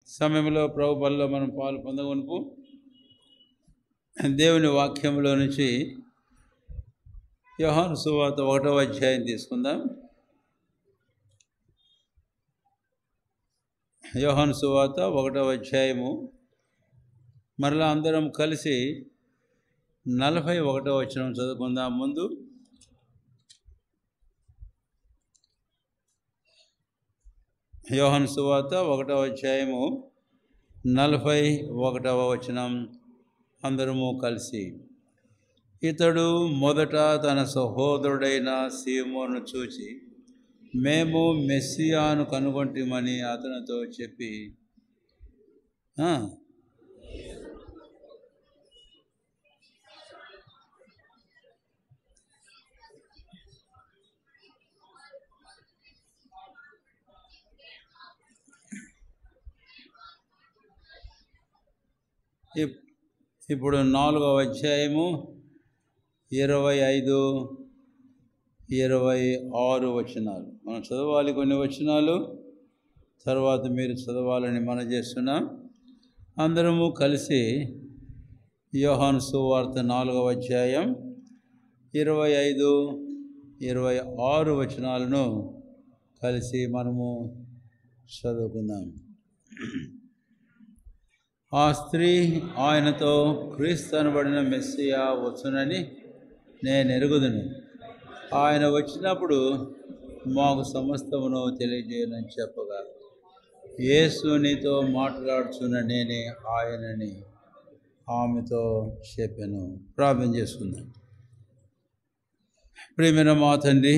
సమయంలో ప్రభు బల్లో మనం పాలు పొందగొనుపు దేవుని వాక్యంలో నుంచి యోహాను సువార్త ఒకటో అధ్యాయం తీసుకుందాం యోహాను సువార్త ఒకటో అధ్యాయము మరలా అందరం కలిసి నలభై ఒకటో వచనం చదువుకుందాం ముందు యోహన్ సువార్త ఒకటవ అధ్యాయము నలభై ఒకటవ వచనం అందరము కలిసి ఇతడు మొదట తన సహోదరుడైన సీమోను చూచి మేము మెస్సియాను కనుగొంటిమని అతనితో చెప్పి "ఆ, ఇప్- ఇప్పుడు నాలుగవ అధ్యాయము ఇరవై ఐదు ఇరవై ఆరు వచనాలు మనం చదవాలి కొన్ని వచనాలు తర్వాత మీరు చదవాలని మనం చేస్తున్నాం అందరము కలిసి యోహాను సువార్త నాలుగవ అధ్యాయం ఇరవై ఐదు ఇరవై ఆరు వచనాలను కలిసి మనము చదువుకుందాం ఆ స్త్రీ ఆయనతో క్రీస్తు అనబడిన మెస్సియా వచ్చునని నేను ఎరుగుదును ఆయన వచ్చినప్పుడు మాకు సమస్తమును తెలియజేయనని చెప్పగా యేసు నీతో మాట్లాడుచున్న నేనే ఆయనని ఆమెతో చెప్పాను ప్రార్థన చేసుకుందాం ప్రియమైన మా తండ్రి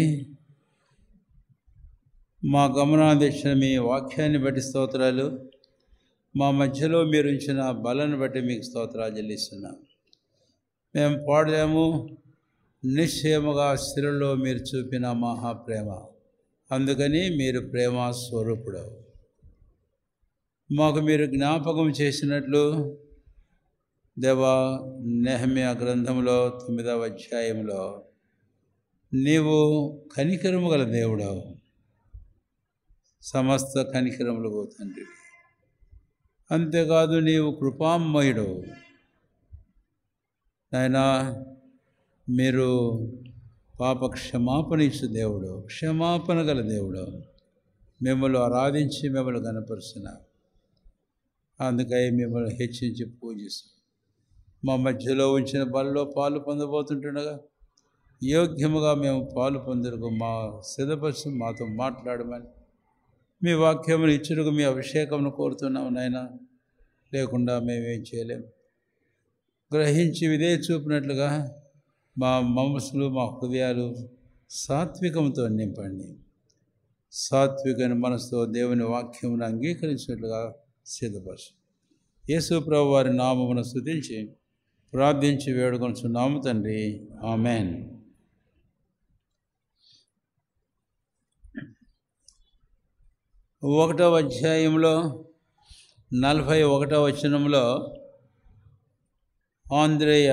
మా గమనాధ్యక్షుల మీ వాక్యాన్ని బట్టి స్తోత్రాలు మా మధ్యలో మీరు ఉంచిన బలను బట్టి మీకు స్తోత్రాలు చెల్లిస్తున్నాం మేము పాడలేము నిశ్చయముగా స్త్రీలో మీరు చూపిన మహాప్రేమ అందుకని మీరు ప్రేమ స్వరూపుడు మాకు మీరు జ్ఞాపకం చేసినట్లు దేవా నెహమ్య గ్రంథంలో తొమ్మిదవ అధ్యాయంలో నీవు కనికరము గల దేవుడవు సమస్త కనికరములకు తండ్రి అంతేకాదు నీవు కృపామయుడు నాయనా మీరు పాప క్షమాపణ ఇచ్చు దేవుడు క్షమాపణ గల దేవుడు మిమ్మల్ని ఆరాధించి మిమ్మల్ని కనపరుస్తున్న అందుకై మిమ్మల్ని హెచ్చించి పూజిస్తాం మా మధ్యలో ఉంచిన బలలో పాలు పొందబోతుంటుండగా యోగ్యముగా మేము పాలు పొందరుకు మా సిద్ధపరుచు మాతో మాట్లాడమని మీ వాక్యమును ఇచ్చుటకు మీ అభిషేకమును కోరుతున్నాం నాయన లేకుండా మేమేం చేయలేం గ్రహించి ఇదే చూపినట్లుగా మా మనసులు మా హృదయాలు సాత్వికంతో నింపండి సాత్వికమైన మనసుతో దేవుని వాక్యమును అంగీకరించినట్లుగా సిద్ధపరచు యేసు ప్రభు వారి నామమును స్థుతించి ప్రార్థించి వేడుకొనుచున్నాము తండ్రి ఆమెన్ ఒకటవ అధ్యాయంలో నలభై ఒకటవ వచనంలో ఆంధ్రేయ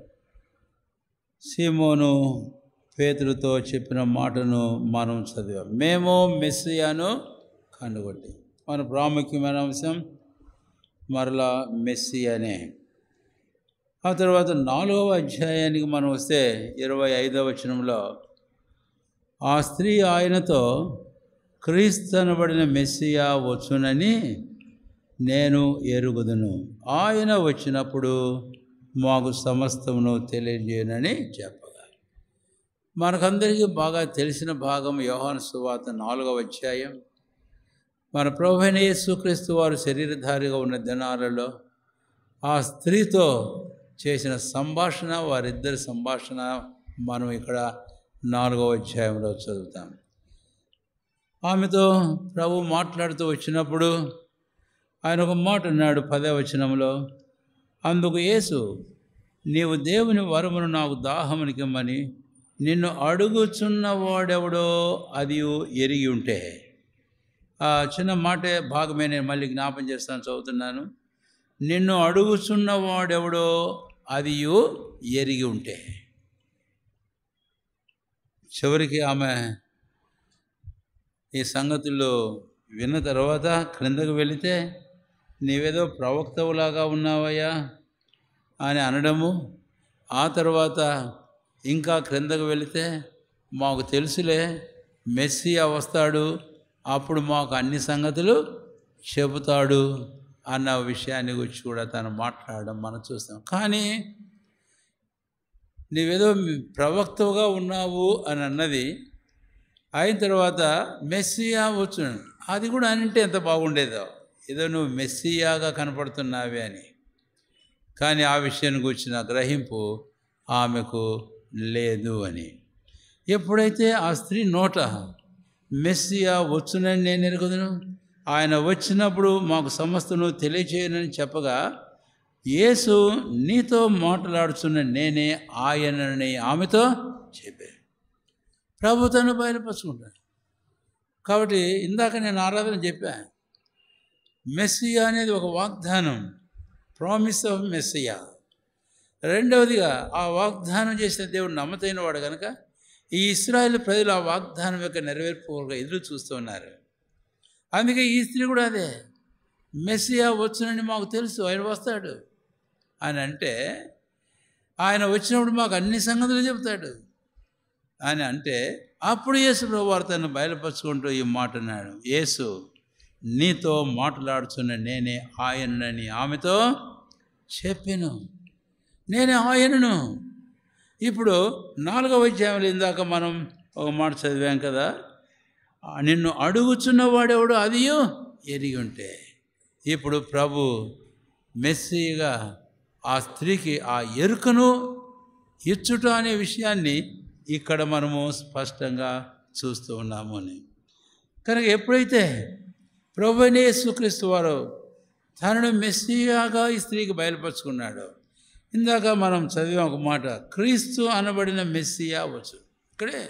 సీమోను పేతులతో చెప్పిన మాటను మనం చదివాం మేము మెస్సియాను కనుగొట్టి మన ప్రాముఖ్యమైన అంశం మరలా మెస్సియానే ఆ తర్వాత నాలుగవ అధ్యాయానికి మనం వస్తే ఇరవై ఐదవ వచనంలో ఆ స్త్రీ ఆయనతో క్రీస్తు అనబడిన మెస్సియా వచ్చునని నేను ఎరుగుదును ఆయన వచ్చినప్పుడు మాకు సమస్తమును తెలియజేయనని చెప్పగా మనకందరికీ బాగా తెలిసిన భాగం యోహాను సువాత నాలుగవ అధ్యాయం మన ప్రభువైన యేసుక్రీస్తు వారు శరీరధారిగా ఉన్న దినాలలో ఆ స్త్రీతో చేసిన సంభాషణ వారిద్దరి సంభాషణ మనం ఇక్కడ నాలుగవ అధ్యాయంలో చదువుతాం ఆమెతో ప్రభు మాట్లాడుతూ వచ్చినప్పుడు ఆయన ఒక మాట అన్నాడు పదే వచనంలో అందుకు యేసు నీవు దేవుని వరమును నాకు దాహమునికిమ్మని నిన్ను అడుగుచున్న వాడెవడో అది ఎరిగి ఉంటే ఆ చిన్న మాటే భాగమే నేను మళ్ళీ జ్ఞాపం చేస్తాను చదువుతున్నాను నిన్ను అడుగుచున్న వాడెవడో అది ఎరిగి ఉంటే చివరికి ఆమె ఈ సంగతుల్లో విన్న తర్వాత క్రిందకు వెళితే నీవేదో ప్రవక్తవులాగా ఉన్నావయ్యా అని అనడము ఆ తర్వాత ఇంకా క్రిందకు వెళితే మాకు తెలుసులే మెస్సియా వస్తాడు అప్పుడు మాకు అన్ని సంగతులు చెబుతాడు అన్న విషయాన్ని గురించి కూడా తను మాట్లాడడం మనం చూస్తాం కానీ నీవేదో ప్రవక్తగా ఉన్నావు అని అన్నది అయిన తర్వాత మెస్సియా వచ్చు అది కూడా అనంటే ఎంత బాగుండేదో ఏదో నువ్వు మెస్సియాగా కనపడుతున్నావే అని కానీ ఆ విషయాన్ని గురించిన గ్రహింపు ఆమెకు లేదు అని ఎప్పుడైతే ఆ స్త్రీ నోట మెస్సియా వచ్చునని నేను ఎరుగుదును ఆయన వచ్చినప్పుడు మాకు సమస్తను తెలియచేయనని చెప్పగా యేసు నీతో మాట్లాడుతున్న నేనే ఆయనని ఆమెతో చెప్పాను ప్రభు తను బయలుపరుచుకుంటాను కాబట్టి ఇందాక నేను ఆరాధన చెప్పా మెస్సియా అనేది ఒక వాగ్దానం ప్రామిస్ ఆఫ్ మెస్సియా రెండవదిగా ఆ వాగ్దానం చేసిన దేవుడు నమ్మతైన వాడు కనుక ఈ ఇస్రాయేల్ ప్రజలు ఆ వాగ్దానం యొక్క నెరవేర్పు ఎదురు చూస్తూ ఉన్నారు అందుకే ఈ స్త్రీ కూడా అదే మెస్సియా వచ్చునని మాకు తెలుసు ఆయన వస్తాడు అని అంటే ఆయన వచ్చినప్పుడు మాకు అన్ని సంగతులు చెబుతాడు అని అంటే అప్పుడు యేసు ప్రభు తను బయలుపరుచుకుంటూ ఈ మాట అన్నాడు యేసు నీతో మాట్లాడుతున్న నేనే ఆయనని ఆమెతో చెప్పాను నేనే ఆయనను ఇప్పుడు నాలుగవ అధ్యాయంలో ఇందాక మనం ఒక మాట చదివాం కదా నిన్ను అడుగుచున్న వాడెవడు అదియో ఎరిగి ఉంటే ఇప్పుడు ప్రభు మెస్సీగా ఆ స్త్రీకి ఆ ఎరుకను ఇచ్చుట అనే విషయాన్ని ఇక్కడ మనము స్పష్టంగా చూస్తూ ఉన్నాము అని కనుక ఎప్పుడైతే ప్రభు యేసుక్రీస్తు వారు తనను మెస్సియాగా ఈ స్త్రీకి బయలుపరుచుకున్నాడు ఇందాక మనం చదివాం ఒక మాట క్రీస్తు అనబడిన మెస్సియా వచ్చు ఇక్కడే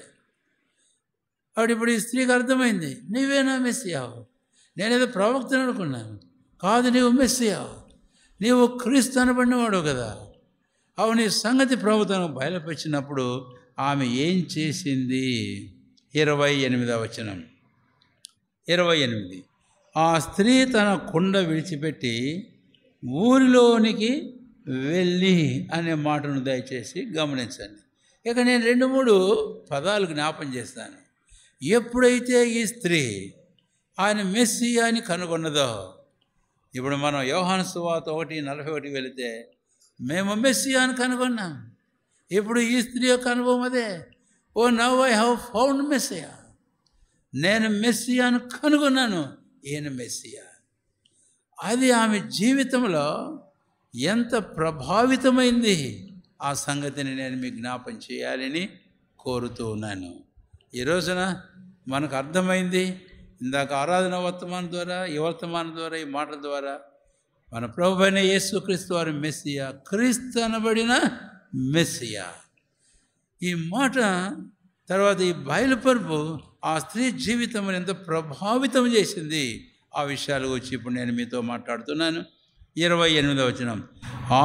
ఆవిడ ఇప్పుడు ఈ స్త్రీకి అర్థమైంది నీవేనా మెస్సియావు నేనేదో ప్రవక్తను అనుకున్నాను కాదు నీవు మెస్సియావు నీవు క్రీస్తు అనబడినవాడు కదా అవు నీ సంగతి ప్రభుత్వం బయలుపరిచినప్పుడు ఆమె ఏం చేసింది ఇరవై ఎనిమిదవ వచనం ఇరవై ఎనిమిది ఆ స్త్రీ తన కుండ విడిచిపెట్టి ఊరిలోనికి వెళ్ళి అనే మాటను దయచేసి గమనించండి ఇక నేను రెండు మూడు పదాలు జ్ఞాపం చేస్తాను ఎప్పుడైతే ఈ స్త్రీ ఆయన మెస్సి అని కనుగొన్నదో ఇప్పుడు మనం యోహాను సువాత ఒకటి నలభై ఒకటి వెళితే మేము మెస్సి అని కనుగొన్నాం ఇప్పుడు ఈ స్త్రీ యొక్క అనుభవం అదే oh now I have found messiah నేను మెస్సియాను కనుగొన్నాను ఈయన మెస్సియా అది ఆమె జీవితంలో ఎంత ప్రభావితమైంది ఆ సంగతిని నేను మీకు జ్ఞాపం చేయాలని కోరుతూ ఉన్నాను ఈ రోజున మనకు అర్థమైంది ఇందాక ఆరాధన వర్తమానం ద్వారా ఈ వర్తమానం ద్వారా ఈ మాటల ద్వారా మన ప్రభు అయిన యేసుక్రీస్తు వారి మెస్సియా క్రీస్తు అనబడిన మెస్సియా ఈ మాట తర్వాత ఈ బయలుపరుపు ఆ స్త్రీ జీవితం ఎంత ప్రభావితం చేసింది ఆ విషయాలు వచ్చి ఇప్పుడు నేను మీతో మాట్లాడుతున్నాను ఇరవై ఎనిమిదవ వచనం ఆ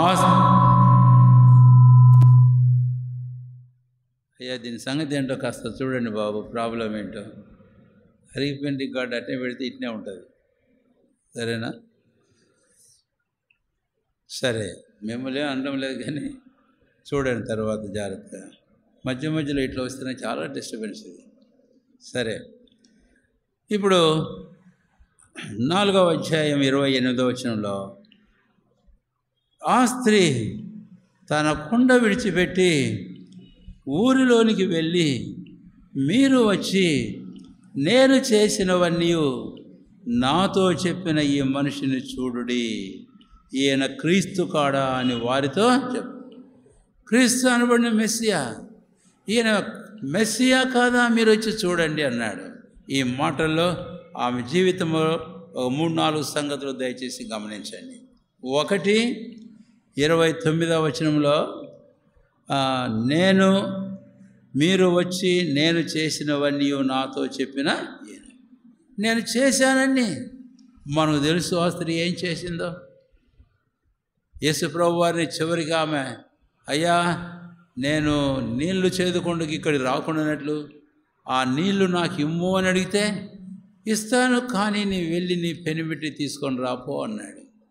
అయ్యా దీని సంగతి ఏంటో కాస్త చూడండి బాబు ప్రాబ్లం ఏంటో అరిగిపోయిన రికార్డ్ అట్నే పెడితే ఇట్నే ఉంటుంది సరేనా సరే మిమ్మల్ని అనడం లేదు కానీ చూడండి తర్వాత జాగ్రత్తగా మధ్య మధ్యలో ఇట్లా వస్తేనే చాలా డిస్టర్బెన్స్ ఇది సరే ఇప్పుడు నాలుగవ అధ్యాయం ఇరవై ఎనిమిదవ వచనంలో ఆ స్త్రీ తన కుండ విడిచిపెట్టి ఊరిలోనికి వెళ్ళి మీరు వచ్చి నేను చేసినవన్నీ నాతో చెప్పిన ఈ మనిషిని చూడుడి ఈయన క్రీస్తు కాడా అని వారితో చెప్పు క్రీస్తు అనబడిన మెస్సియా ఈయన మెస్సియా కాదా మీరు వచ్చి చూడండి అన్నాడు ఈ మాటల్లో ఆమె జీవితంలో ఒక మూడు నాలుగు సంగతులు దయచేసి గమనించండి ఒకటి ఇరవై తొమ్మిదవ వచనంలో నేను మీరు వచ్చి నేను చేసినవన్నీ నాతో చెప్పిన నేను చేశానని మనకు తెలుసు ఆ స్త్రీ ఏం చేసిందో యేసుప్రభు వారిని చివరికి ఆమె అయ్యా నేను నీళ్లు చేదుకొండకి ఇక్కడికి రాకుండానట్లు ఆ నీళ్లు నాకు ఇమ్ము అని అడిగితే ఇస్తాను కానీ నీ వెళ్ళి నీ పెనిబెట్టి తీసుకొని రాపో అన్నాడు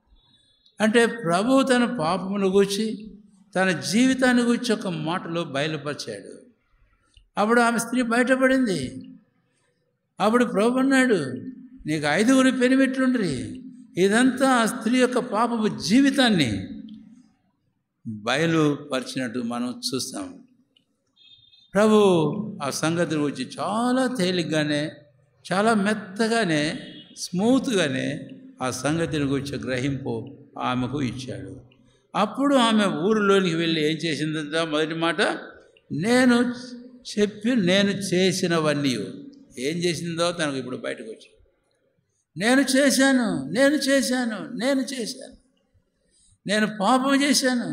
అంటే ప్రభువు తన పాపమును గూర్చి తన జీవితాన్ని గూర్చి ఒక మాటలో బయలుపరిచాడు అప్పుడు ఆమె స్త్రీ బయటపడింది అప్పుడు ప్రభు అన్నాడు నీకు ఐదుగురు పెనిమిట్లుండ్రి ఇదంతా ఆ స్త్రీ యొక్క పాపపు జీవితాన్ని బయలుపరిచినట్టు మనం చూస్తాం ప్రభు ఆ సంగతి గురించి చాలా తేలిగ్గానే చాలా మెత్తగానే స్మూత్గానే ఆ సంగతిని గురించి గ్రహింపు ఆమెకు ఇచ్చాడు అప్పుడు ఆమె ఊరిలోనికి వెళ్ళి ఏం చేసిందంట మొదటి మాట నేను చెప్పి నేను చేసినవన్నీ ఏం చేసిందో తనకు ఇప్పుడు బయటకు వచ్చి నేను చేశాను నేను చేశాను నేను చేశాను నేను పాపం చేశాను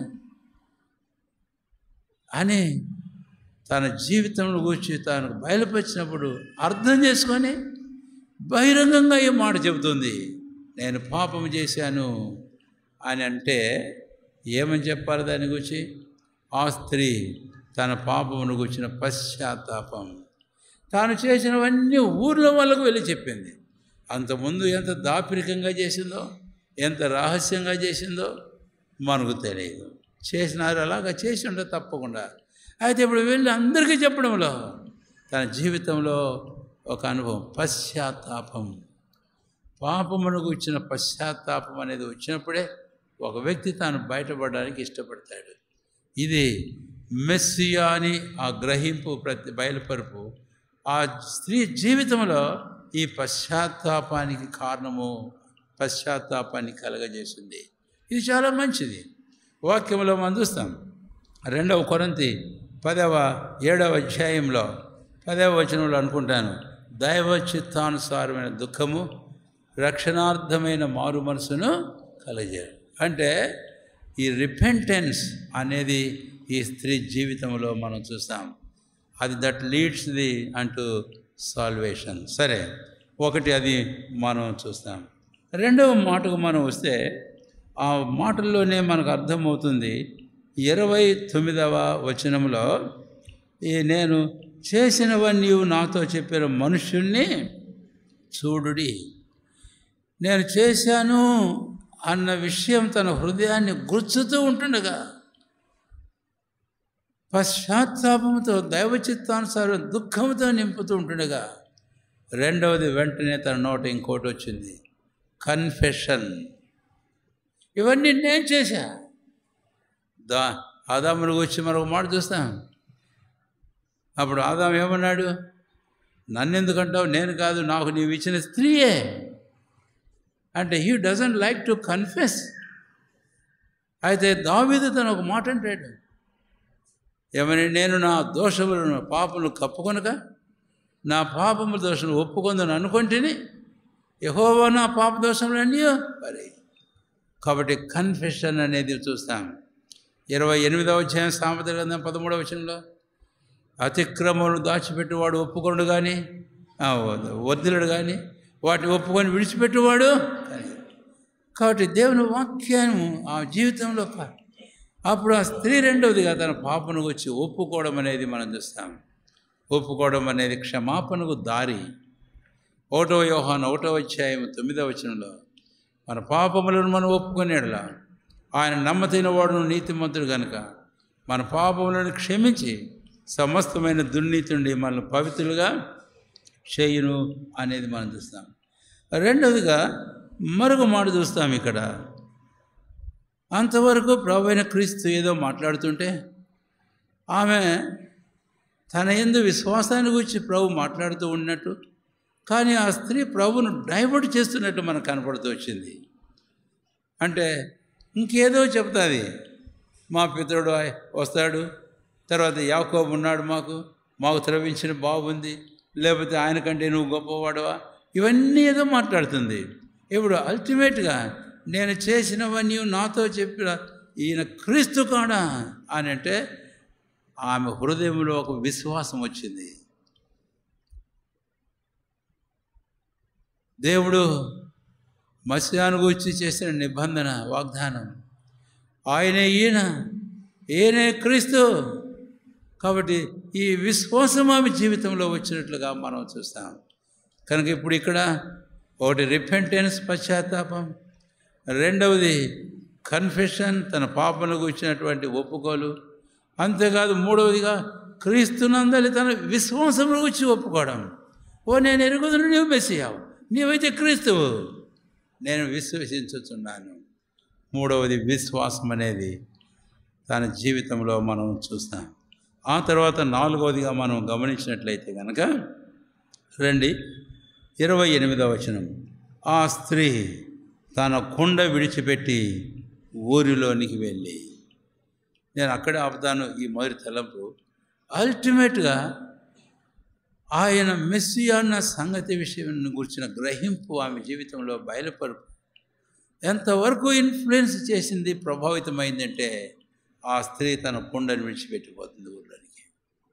అని తన జీవితంలో గురించి తాను బయలుపరిచినప్పుడు అర్థం చేసుకొని బహిరంగంగా ఈ మాట చెబుతుంది నేను పాపం చేశాను అని అంటే ఏమని చెప్పాలి దాని గురించి ఆ స్త్రీ తన పాపమును గురించిన పశ్చాత్తాపం తాను చేసినవన్నీ ఊర్లో వాళ్ళకు వెళ్ళి చెప్పింది అంతకుముందు ఎంత దాపరికంగా చేసిందో ఎంత రహస్యంగా చేసిందో మనకు తెలియదు చేసినారు అలాగా చేసి ఉంటే తప్పకుండా అయితే ఇప్పుడు వెళ్ళి అందరికీ చెప్పడంలో తన జీవితంలో ఒక అనుభవం పశ్చాత్తాపం పాపమునకు వచ్చిన పశ్చాత్తాపం అనేది వచ్చినప్పుడే ఒక వ్యక్తి తాను బయటపడడానికి ఇష్టపడతాడు ఇది మెస్సియా అని ఆ గ్రహింపు ప్రతి బయలుపరుపు ఆ స్త్రీ జీవితంలో ఈ పశ్చాత్తాపానికి కారణము పశ్చాత్తాపాన్ని కలగజేసింది ఇది చాలా మంచిది వాక్యంలో మనం చూస్తాం రెండవ కొరంతి పదవ ఏడవ అధ్యాయంలో పదవ వచనంలో అనుకుంటాను దైవ చిత్తానుసారమైన దుఃఖము రక్షణార్థమైన మారు మనసును కలజేయడం అంటే ఈ రిపెంటెన్స్ అనేది ఈ స్త్రీ జీవితంలో మనం చూస్తాం అది దట్ లీడ్స్ ది అంటూ సాల్వేషన్ సరే ఒకటి అది మనం చూస్తాం రెండవ మాటకు మనం వస్తే ఆ మాటల్లోనే మనకు అర్థమవుతుంది ఇరవై తొమ్మిదవ వచనంలో ఈ నేను చేసినవన్నీ నాతో చెప్పిన మనుషుల్ని చూడుడి నేను చేశాను అన్న విషయం తన హృదయాన్ని గుర్చుతూ ఉంటుండగా పశ్చాత్తాపంతో దైవ చిత్తానుసారం దుఃఖంతో నింపుతూ ఉంటుండగా రెండవది వెంటనే తన నోట ఇంకోటి వచ్చింది కన్ఫెషన్ ఇవన్నీ నేను చేశా దా ఆదామునికి వచ్చి మరొక మాట చూస్తాం అప్పుడు ఆదాం ఏమన్నాడు నన్నెందుకంటావు నేను కాదు నాకు నీవు ఇచ్చిన స్త్రీయే అంటే he doesn't like to confess అయితే దావీదు తను ఒక మాట అంటాడు ఏమని నేను నా దోషములను పాపములు కప్పుకొనక నా పాపముల దోషం ఒప్పుకుందని అనుకుంటేనే యహోవా నా పాప దోషములన్నీ మరి కాబట్టి కన్ఫెషన్ అనేది చూస్తాం ఇరవై ఎనిమిదవ అధ్యాయం సామెత గ్రంథం పదమూడవ వచనంలో అతిక్రమములు దాచిపెట్టేవాడు ఒప్పుకొనడు కానీ వద్దులడు కానీ వాటిని ఒప్పుకొని విడిచిపెట్టేవాడు కానీ కాబట్టి దేవుని వాక్యాన్ని ఆ జీవితంలో ప- అప్పుడు ఆ స్త్రీ రెండవదిగా తన పాపను వచ్చి ఒప్పుకోవడం అనేది మనం చూస్తాం ఒప్పుకోవడం అనేది క్షమాపణకు దారి ఒకటో యోహాన్ ఒకటో అధ్యాయం తొమ్మిదవ వచనంలో మన పాపములను మనం ఒప్పుకునేలా ఆయన నమ్మతైన వాడును నీతిమంతుడు గనుక మన పాపములను క్షమించి సమస్తమైన దుర్నీతి మనల్ని పవిత్రులుగా చేయును అనేది మనం చూస్తాం రెండవదిగా మరొక మాట చూస్తాం ఇక్కడ అంతవరకు ప్రభు అయిన క్రీస్తు ఏదో మాట్లాడుతుంటే ఆమె తన ఎందు విశ్వాసాన్ని గురించి ప్రభు మాట్లాడుతూ ఉన్నట్టు కానీ ఆ స్త్రీ ప్రభును డైవర్ట్ చేస్తున్నట్టు మనకు కనపడుతూ వచ్చింది అంటే ఇంకేదో చెప్తుంది మా పితరుడు ఆయ- వస్తాడు తర్వాత యాకోబు ఉన్నాడు మాకు మాకు త్రవించిన బాగుంది లేకపోతే ఆయన కంటే నువ్వు గొప్పవాడవా ఇవన్నీ ఏదో మాట్లాడుతుంది ఇప్పుడు అల్టిమేట్గా నేను చేసినవన్నీ నాతో చెప్పిన ఈయన క్రీస్తు కాడా అని అంటే ఆమె హృదయంలో ఒక విశ్వాసం వచ్చింది దేవుడు మత్స్యాను గురించి చేసిన నిబంధన వాగ్దానం ఆయనే ఈయన ఈయనే క్రీస్తు కాబట్టి ఈ విశ్వాసం ఆమె జీవితంలో వచ్చినట్లుగా మనం చూస్తాం కనుక ఇప్పుడు ఇక్కడ ఒకటి రిపెంటెన్స్ పశ్చాత్తాపం రెండవది కన్ఫెషన్ తన పాపను గురించినటువంటి ఒప్పుకోలు అంతేకాదు మూడవదిగా క్రీస్తునందలి తన విశ్వాసమును గురించి ఒప్పుకోవడం ఓ నేను ఎరుగుదును నీవు మెస్సియావు నీవైతే క్రీస్తువు నేను విశ్వసించుతున్నాను మూడవది విశ్వాసం అనేది తన జీవితంలో మనం చూస్తాం ఆ తర్వాత నాలుగవదిగా మనం గమనించినట్లయితే కనుక రండి ఇరవై ఎనిమిదవ వచనం ఆ స్త్రీ తన కుండ విడిచిపెట్టి ఊరిలోనికి వెళ్ళి నేను అక్కడే ఆపుతాను ఈ మొదటి తలంపు అల్టిమేట్గా ఆయన మెస్సియా అన్న సంగతి విషయం గురించిన గ్రహింపు ఆమె జీవితంలో బయలుపరుపు ఎంతవరకు ఇన్ఫ్లుయెన్స్ చేసింది ప్రభావితమైందంటే ఆ స్త్రీ తన కుండను విడిచిపెట్టిపోతుంది ఊళ్ళోనికి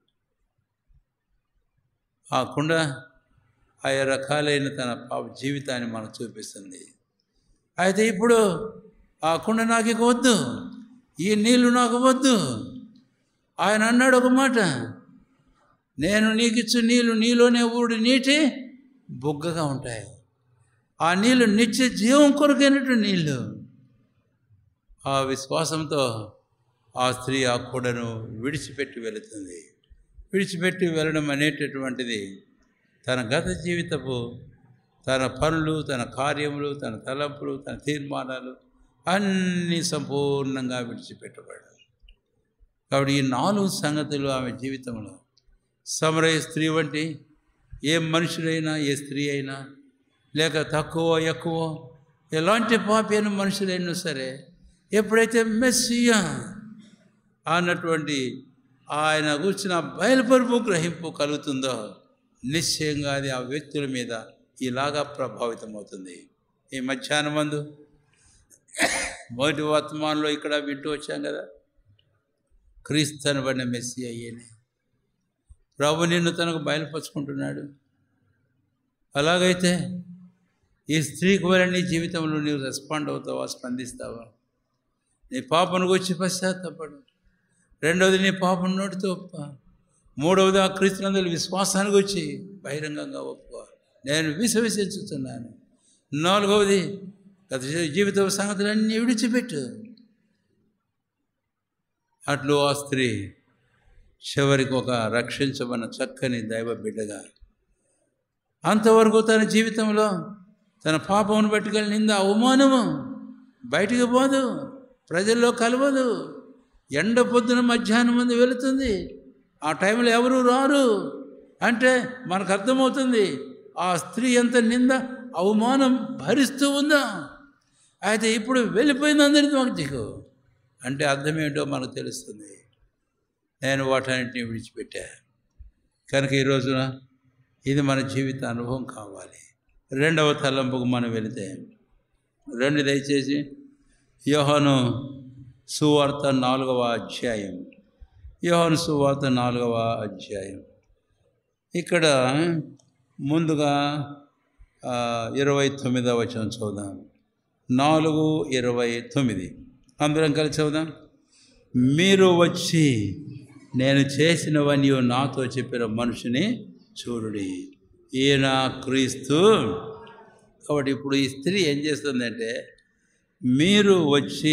ఆ కుండ ఆయా రకాలైన తన పాప జీవితాన్ని మనకు చూపిస్తుంది అయితే ఇప్పుడు ఆ కుండ నాకు ఇక వద్దు ఈ నీళ్లు నాకు వద్దు ఆయన అన్నాడు ఒక మాట నేను నీకు ఇచ్చు నీళ్ళు నీలోనే ఊడి నీటి బుగ్గగా ఉంటాయి ఆ నీళ్ళు నిత్య జీవం కొరకైనట్టు నీళ్ళు ఆ విశ్వాసంతో ఆ స్త్రీ ఆ కూడను విడిచిపెట్టి వెళుతుంది విడిచిపెట్టి వెళ్ళడం అనేటటువంటిది తన గత జీవితపు తన పనులు తన కార్యములు తన తలంపులు తన తీర్మానాలు అన్నీ సంపూర్ణంగా విడిచిపెట్టబడ్డాడు కాబట్టి ఈ నాలుగు సంగతులు ఆమె జీవితంలో సమరయ స్త్రీ వంటి ఏ మనుషులైనా ఏ స్త్రీ అయినా లేక తక్కువ ఎక్కువ ఎలాంటి పాపైన మనుషులైనా సరే ఎప్పుడైతే మెస్సియా అన్నటువంటి ఆయన కూర్చున్న బయలుపరుపు గ్రహింపు కలుగుతుందో నిశ్చయంగా అది ఆ వ్యక్తుల మీద ఇలాగా ప్రభావితం అవుతుంది ఈ మధ్యాహ్నం మందు మొదటి వర్తమానంలో ఇక్కడ వింటూ వచ్చాం కదా క్రీస్తు అనబడిన మెస్సి అయ్యేనే ప్రభు నిన్ను తనకు బయలుపరుచుకుంటున్నాడు అలాగైతే ఈ స్త్రీకి వల్ల నీ జీవితంలో నీవు రెస్పాండ్ అవుతావా స్పందిస్తావా నీ పాపను గురించి పశ్చాత్తపడు రెండవది నీ పాపను నోటితో ఒప్ప మూడవది ఆ క్రీస్తునందులు విశ్వాసానికి వచ్చి బహిరంగంగా ఒప్పుకో నేను విశ్వసించుతున్నాను నాలుగవది గత జీవిత సంగతులన్నీ విడిచిపెట్టు అట్లు ఆ స్త్రీ చివరికి ఒక రక్షించబడిన చక్కని దైవ బిడ్డగా అంతవరకు తన జీవితంలో తన పాపమును పట్టుకెళ్ళి నింద అవమానము బయటికి పోదు ప్రజల్లో కలవదు ఎండ పొద్దున మధ్యాహ్నం మంది వెళుతుంది ఆ టైంలో ఎవరు రారు అంటే మనకు అర్థమవుతుంది ఆ స్త్రీ ఎంత నింద అవమానం భరిస్తూ ఉందా అయితే ఇప్పుడు వెళ్ళిపోయింది అందరిది మాకు దిగు అంటే అర్థం ఏంటో మనకు తెలుస్తుంది నేను వాటన్నింటినీ విడిచిపెట్టా కనుక ఈ రోజున ఇది మన జీవిత అనుభవం కావాలి రెండవ తలంపుకు మనం వెళితే రెండు దయచేసి యోహాను సువార్త నాలుగవ అధ్యాయం యోహాను సువార్త నాలుగవ అధ్యాయం ఇక్కడ ముందుగా ఆ, ఇరవై తొమ్మిదవ వచనం చూద్దాం నాలుగు ఇరవై తొమ్మిది అందరం కలిసి చదువుదాం మీరు వచ్చి నేను చేసినవన్నీ నాతో చెప్పిన మనిషిని చూడుడి ఈయన క్రీస్తు కాబట్టి ఇప్పుడు ఈ స్త్రీ ఏం చేస్తుందంటే మీరు వచ్చి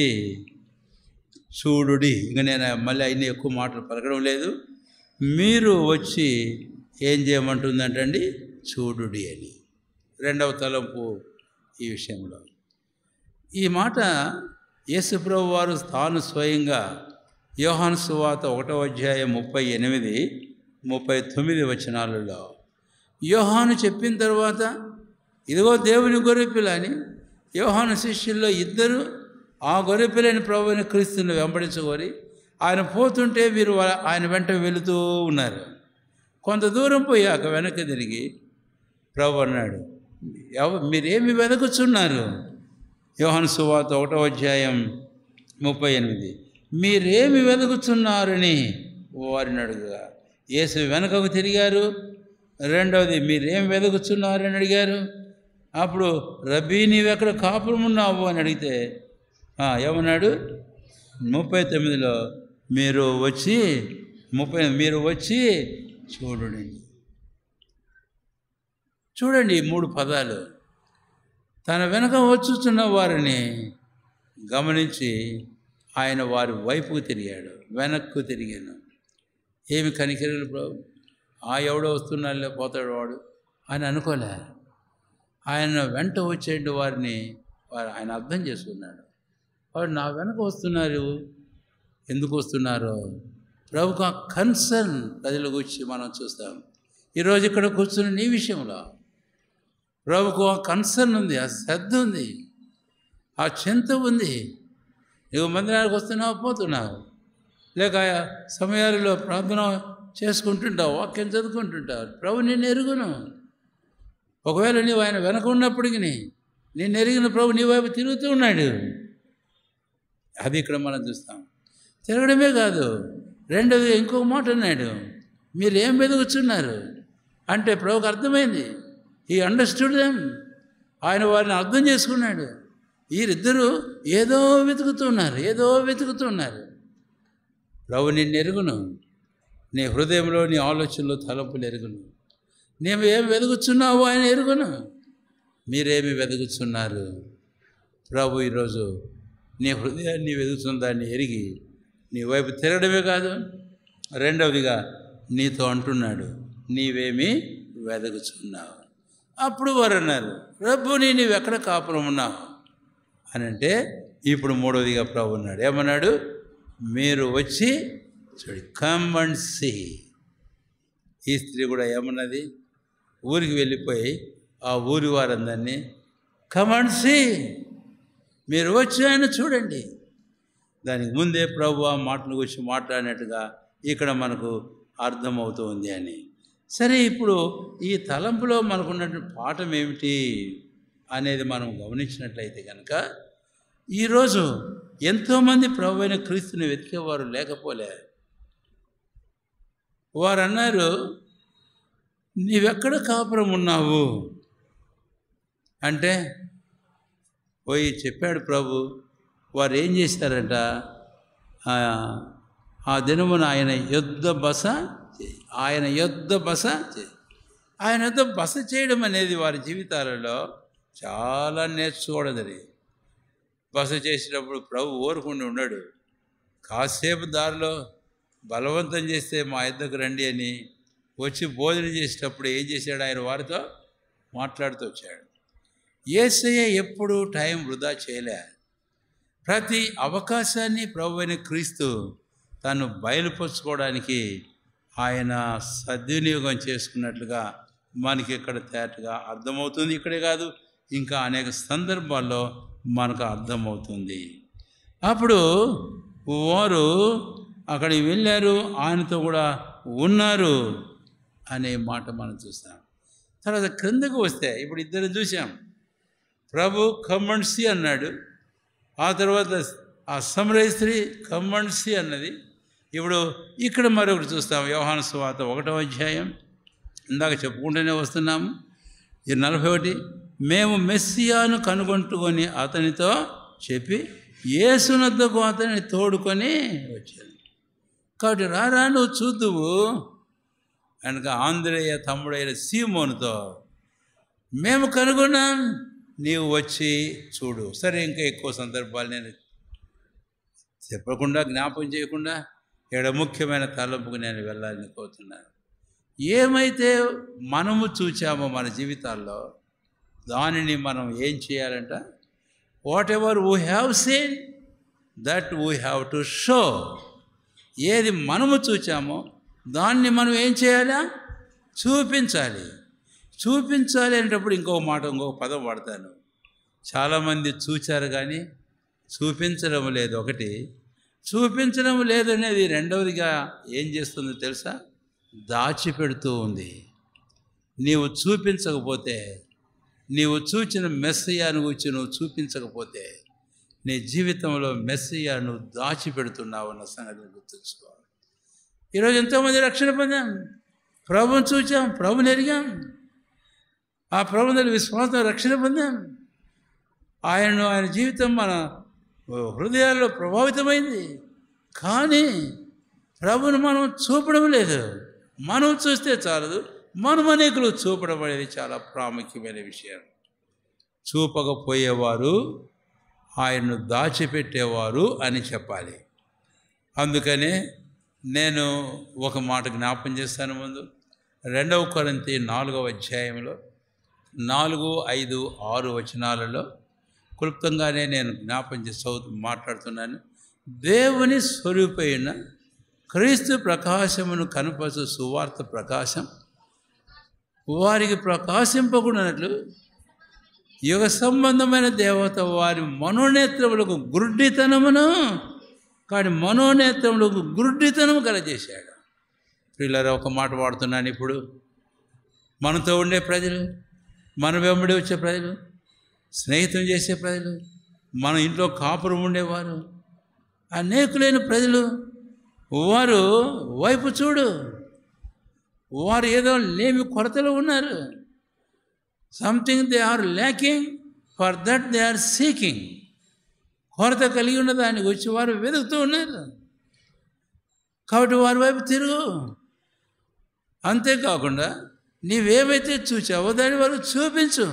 చూడుడి ఇంక నేను మళ్ళీ అయినా ఎక్కువ మాటలు పలకడం లేదు మీరు వచ్చి ఏం చేయమంటుందంటే అండి చూడుడి అని రెండవ తలంపు ఈ విషయంలో ఈ మాట యేసుప్రభు వారు తాను స్వయంగా యోహాను సువాత ఒకటో అధ్యాయం ముప్పై ఎనిమిది ముప్పై తొమ్మిది వచనాలలో యోహాను చెప్పిన తర్వాత ఇదిగో దేవుని గొర్రెపిల్ల అని యోహాను శిష్యుల్లో ఇద్దరు ఆ గొర్రెపిల్లని ప్రభుని క్రీస్తుని వెంబడించుకొని ఆయన పోతుంటే వీరు వా- ఆయన వెంట వెళుతూ ఉన్నారు కొంత దూరం పోయాక వెనక్కి తిరిగి ప్రభు అన్నాడు ఎవ మీరేమి వెదకుచున్నారు యోహాను సువాత ఒకటో అధ్యాయం ముప్పై ఎనిమిది మీరేమి వెతుకుతున్నారని వారిని అడుగుగా యేసు వెనకకు తిరిగారు రెండవది మీరేం వెతుకుతున్నారని అడిగారు అప్పుడు రబ్బీ నీవెక్కడ కాపురం ఉన్నావు అని అడిగితే "ఆ, ఏమన్నాడు ముప్పై తొమ్మిదిలో మీరు వచ్చి ముప్పై మీరు వచ్చి చూడండి చూడండి ఈ మూడు పదాలు తన వెనక వచ్చుచున్న వారిని గమనించి ఆయన వారి వైపుకు తిరిగాడు వెనక్కు తిరిగాను ఏమి కనికరలు ప్రభు ఆ ఎవడో వస్తున్నాడులే పోతాడు వాడు అని అనుకోలే ఆయన వెంట వచ్చేటి వారిని వారు ఆయన అర్థం చేసుకున్నాడు వాడు నా వెనక వస్తున్నారు ఎందుకు వస్తున్నారో ప్రభుకు ఆ కన్సర్న్ ప్రజల గురించి మనం చూస్తాం ఈరోజు ఇక్కడ కూర్చున్న నీ విషయంలో ప్రభుకు ఆ కన్సర్న్ ఉంది ఆ శ్రద్ధ ఉంది ఆ చింత ఉంది నువ్వు మందిరానికి వస్తున్నావు పోతున్నావు లేక ఆయా సమయాలలో ప్రార్థన చేసుకుంటుంటావు వాక్యం చదువుకుంటుంటావు ప్రభు నేను ఎరుగును ఒకవేళ నీవు ఆయన వెనక ఉన్నప్పటికీ నేను ఎరిగిన ప్రభు నీ వైపు తిరుగుతూ ఉన్నాడు అది ఇక్కడ మనం చూస్తాం తిరగడమే కాదు రెండవది ఇంకొక మాట అన్నాడు మీరు ఏం వెతుకుతున్నారు అంటే ప్రభుకు అర్థమైంది ఈ అండర్స్టూడ్ దెమ్ ఆయన వారిని అర్థం చేసుకున్నాడు వీరిద్దరూ ఏదో వెతుకుతున్నారు ఏదో వెతుకుతున్నారు ప్రభు నిన్ను ఎరుగును నీ హృదయంలో నీ ఆలోచనలో తలంపులు ఎరుగును నీవు ఏం వెతుకుతున్నావో ఆయన ఎరుగును మీరేమి వెతుకుతున్నారు ప్రభు ఈరోజు నీ హృదయాన్ని వెతుకుతున్న దాన్ని ఎరిగి నీ వైపు తిరగడమే కాదు రెండవదిగా నీతో అంటున్నాడు నీవేమి వెదకుచున్నావు అప్పుడు వారు అన్నారు ప్రభు నీ నీవెక్కడ కాపురం ఉన్నావు అని అంటే ఇప్పుడు మూడవదిగా ప్రభు ఉన్నాడు ఏమన్నాడు మీరు వచ్చి చూడు కమ్ అండ్ సి ఈ స్త్రీ కూడా ఏమన్నది ఊరికి వెళ్ళిపోయి ఆ ఊరి వారందరినీ కమ్ అండ్ సి మీరు వచ్చి ఆయన చూడండి దానికి ముందే ప్రభు ఆ మాటల గురించి మాట్లాడినట్టుగా ఇక్కడ మనకు అర్థమవుతుంది అని సరే ఇప్పుడు ఈ తలంపులో మనకున్నటువంటి పాఠం ఏమిటి అనేది మనం గమనించినట్లయితే కనుక ఈరోజు ఎంతోమంది ప్రభు అయిన క్రీస్తుని వెతికేవారు లేకపోలే వారు అన్నారు నీవెక్కడ కాపురం ఉన్నావు అంటే పోయి చెప్పాడు ప్రభు వారు ఏం చేశారంట ఆ దినమున ఆయన యుద్ధ బస ఆయన యుద్ధ బస ఆయన యుద్ధ బస చేయడం అనేది వారి జీవితాలలో చాలా నేర్చుకోవడదని బస చేసేటప్పుడు ప్రభు ఊరుకుండి ఉన్నాడు కాసేపు దారిలో బలవంతం చేస్తే మా ఇద్దరికి రండి అని వచ్చి భోజనం చేసేటప్పుడు ఏం చేశాడు ఆయన వారితో మాట్లాడుతూ వచ్చాడు ఏసయ్య ఎప్పుడూ టైం వృధా చేయలే ప్రతి అవకాశాన్ని ప్రభు అయిన క్రీస్తు తను బయలుపరుచుకోవడానికి ఆయన సద్వినియోగం చేసుకున్నట్లుగా మనకి ఇక్కడ తేటగా అర్థమవుతుంది ఇక్కడే కాదు ఇంకా అనేక సందర్భాల్లో మనకు అర్థమవుతుంది అప్పుడు వారు అక్కడికి వెళ్ళారు ఆయనతో కూడా ఉన్నారు అనే మాట మనం చూస్తాం తర్వాత క్రిందకు వస్తే ఇప్పుడు ఇద్దరు చూసాం ప్రభు కమ్మన్సి అన్నాడు ఆ తర్వాత ఆ సమరయ స్త్రీ కమ్మన్సి అన్నది ఇప్పుడు ఇక్కడ మరొకటి చూస్తాం వ్యవహాన స్వాత ఒకటో అధ్యాయం ఇందాక చెప్పుకుంటూనే వస్తున్నాము ఈ నలభై ఒకటి మేము మెస్సియాను కనుగొంటుకొని అతనితో చెప్పి ఏసునద్దకు అతన్ని తోడుకొని వచ్చాను కాబట్టి రారా నువ్వు చూద్దువు కనుక ఆంధ్రేయ తమ్ముడైన సీమోనుతో మేము కనుగొన్నాం నీవు వచ్చి చూడు సరే ఇంకా ఎక్కువ సందర్భాలు నేను చెప్పకుండా జ్ఞాపకం చేయకుండా ఇక్కడ ముఖ్యమైన తలంపుకు నేను వెళ్ళాలని కోరుతున్నాను ఏమైతే మనము చూచామో మన జీవితాల్లో దానిని మనం ఏం చేయాలంట whatever we have seen that we have to show ఏది మనము చూచామో దాన్ని మనం ఏం చేయాలా చూపించాలి చూపించాలి అనేటప్పుడు ఇంకొక మాట ఇంకొక పదం వాడతాను చాలామంది చూచారు కానీ చూపించడం లేదు ఒకటి చూపించడం లేదనేది రెండవదిగా ఏం చేస్తుందో తెలుసా దాచిపెడుతూ ఉంది నీవు చూపించకపోతే నీవు చూచిన మెస్సయ్యాను గురించి నువ్వు చూపించకపోతే నీ జీవితంలో మెస్సయ్య నువ్వు దాచిపెడుతున్నావు అన్న సంగతిని గుర్తుంచుకోవాలి ఈరోజు ఎంతోమంది రక్షణ పొందాం ప్రభుని చూచాం ప్రభుని ఎరిగాం ఆ ప్రభుని విశ్వాసం రక్షణ పొందాం ఆయనను ఆయన జీవితం మన హృదయాల్లో ప్రభావితమైంది కానీ ప్రభుని మనం చూపడం లేదు మనం చూస్తే చాలదు మనం అనేకులు చూపడం అనేది చాలా ప్రాముఖ్యమైన విషయం చూపకపోయేవారు ఆయన్ను దాచిపెట్టేవారు అని చెప్పాలి అందుకనే నేను ఒక మాట జ్ఞాపం చేస్తాను ముందు రెండవ కొరంతి నాలుగవ అధ్యాయంలో నాలుగు ఐదు ఆరు వచనాలలో క్లుప్తంగానే నేను జ్ఞాపం చేసి చదువు మాట్లాడుతున్నాను దేవుని స్వరూపైన క్రీస్తు ప్రకాశమును కనపరచు సువార్త ప్రకాశం వారికి ప్రకాశింపకున్నట్లు యుగ సంబంధమైన దేవత వారి మనోనేత్రములకు గురుడితనమును కానీ మనోనేత్రములకు గురుడితనము కలగజేశాడు పిల్లలు ఒక మాట వాడుతున్నాను ఇప్పుడు మనతో ఉండే ప్రజలు మన వెంబడి వచ్చే ప్రజలు స్నేహితం చేసే ప్రజలు మన ఇంట్లో కాపురం ఉండేవారు అనేకులైన ప్రజలు వారు వైపు చూడు వారు ఏదో లేమి కొరతలో ఉన్నారు something they are lacking for that they are seeking కొరత కలిగి ఉన్న దానికి వచ్చి వారు వెతుకుతూ ఉన్నారు కాబట్టి వారి వైపు తిరుగు అంతేకాకుండా నీవేమైతే చూచావో దాని వరకు చూపించు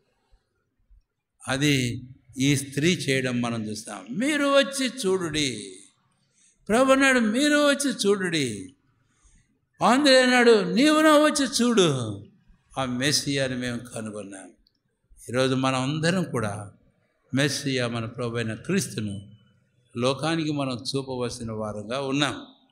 అది ఈ స్త్రీ చేయడం మనం చూస్తాం మీరు వచ్చి చూడుడి ప్రభు అన్నాడు మీరు వచ్చి చూడుడి ఆంధ్రే అన్నాడు నీవు నా వచ్చి చూడు ఆ మెస్సియాని మేము కనుగొన్నాం ఈరోజు మనం అందరం కూడా మెస్సియా మన ప్రభు అయిన క్రీస్తును లోకానికి మనం చూపవలసిన వారంగా ఉన్నాం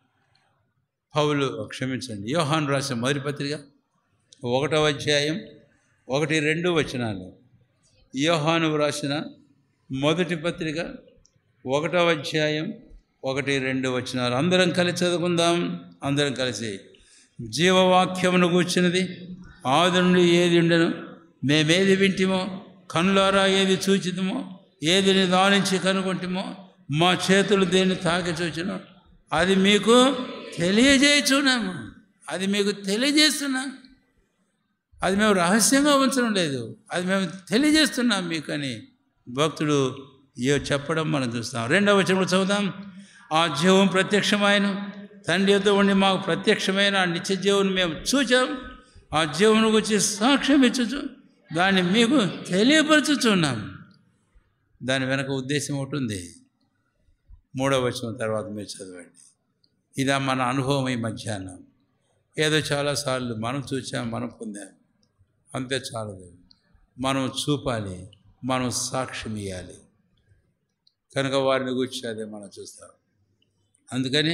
పౌలు క్షమించండి యోహాన్ రాసిన మొదటి పత్రిక ఒకటవ అధ్యాయం ఒకటి రెండు వచనాలు యోహాను రాసిన మొదటి పత్రిక ఒకటవ అధ్యాయం ఒకటి రెండు వచనాలు అందరం కలిసి చదువుకుందాం అందరం కలిసి జీవవాక్యమును కూర్చున్నది ఆది నుండి ఏది ఉండను మేమేది వింటిమో కనులారా ఏది చూచితమో ఏది నిదానించి కనుగొంటిమో మా చేతులు దేన్ని తాకి చూచినో అది మీకు తెలియజేయుచున్నాము అది మీకు తెలియజేస్తున్నాం అది మేము రహస్యంగా ఉంచడం లేదు అది మేము తెలియజేస్తున్నాం మీకు అని భక్తుడు ఏ చెప్పడం మనం చూస్తాం రెండవ వచనంలో చదువుదాం ఆ జీవం ప్రత్యక్షమైన తండ్రి యొద్ద ఉండి మాకు ప్రత్యక్షమైన ఆ నిత్య జీవుని మేము చూచాం ఆ జీవుని గురించి సాక్ష్యం ఇచ్చుచు దాన్ని మీకు తెలియపరచుచున్నాం దాని వెనక ఉద్దేశం ఒకటి ఉంది మూడవ వచనం తర్వాత మీరు చదవండి ఇదా మన అనుభవం ఈ మధ్యాహ్నం ఏదో చాలాసార్లు మనం చూసాం మనం పొందాం అంతే చాలదు మనం చూపాలి మనం సాక్ష్యం ఇవ్వాలి కనుక వారిని గురించి అదే మనం చూస్తాం అందుకని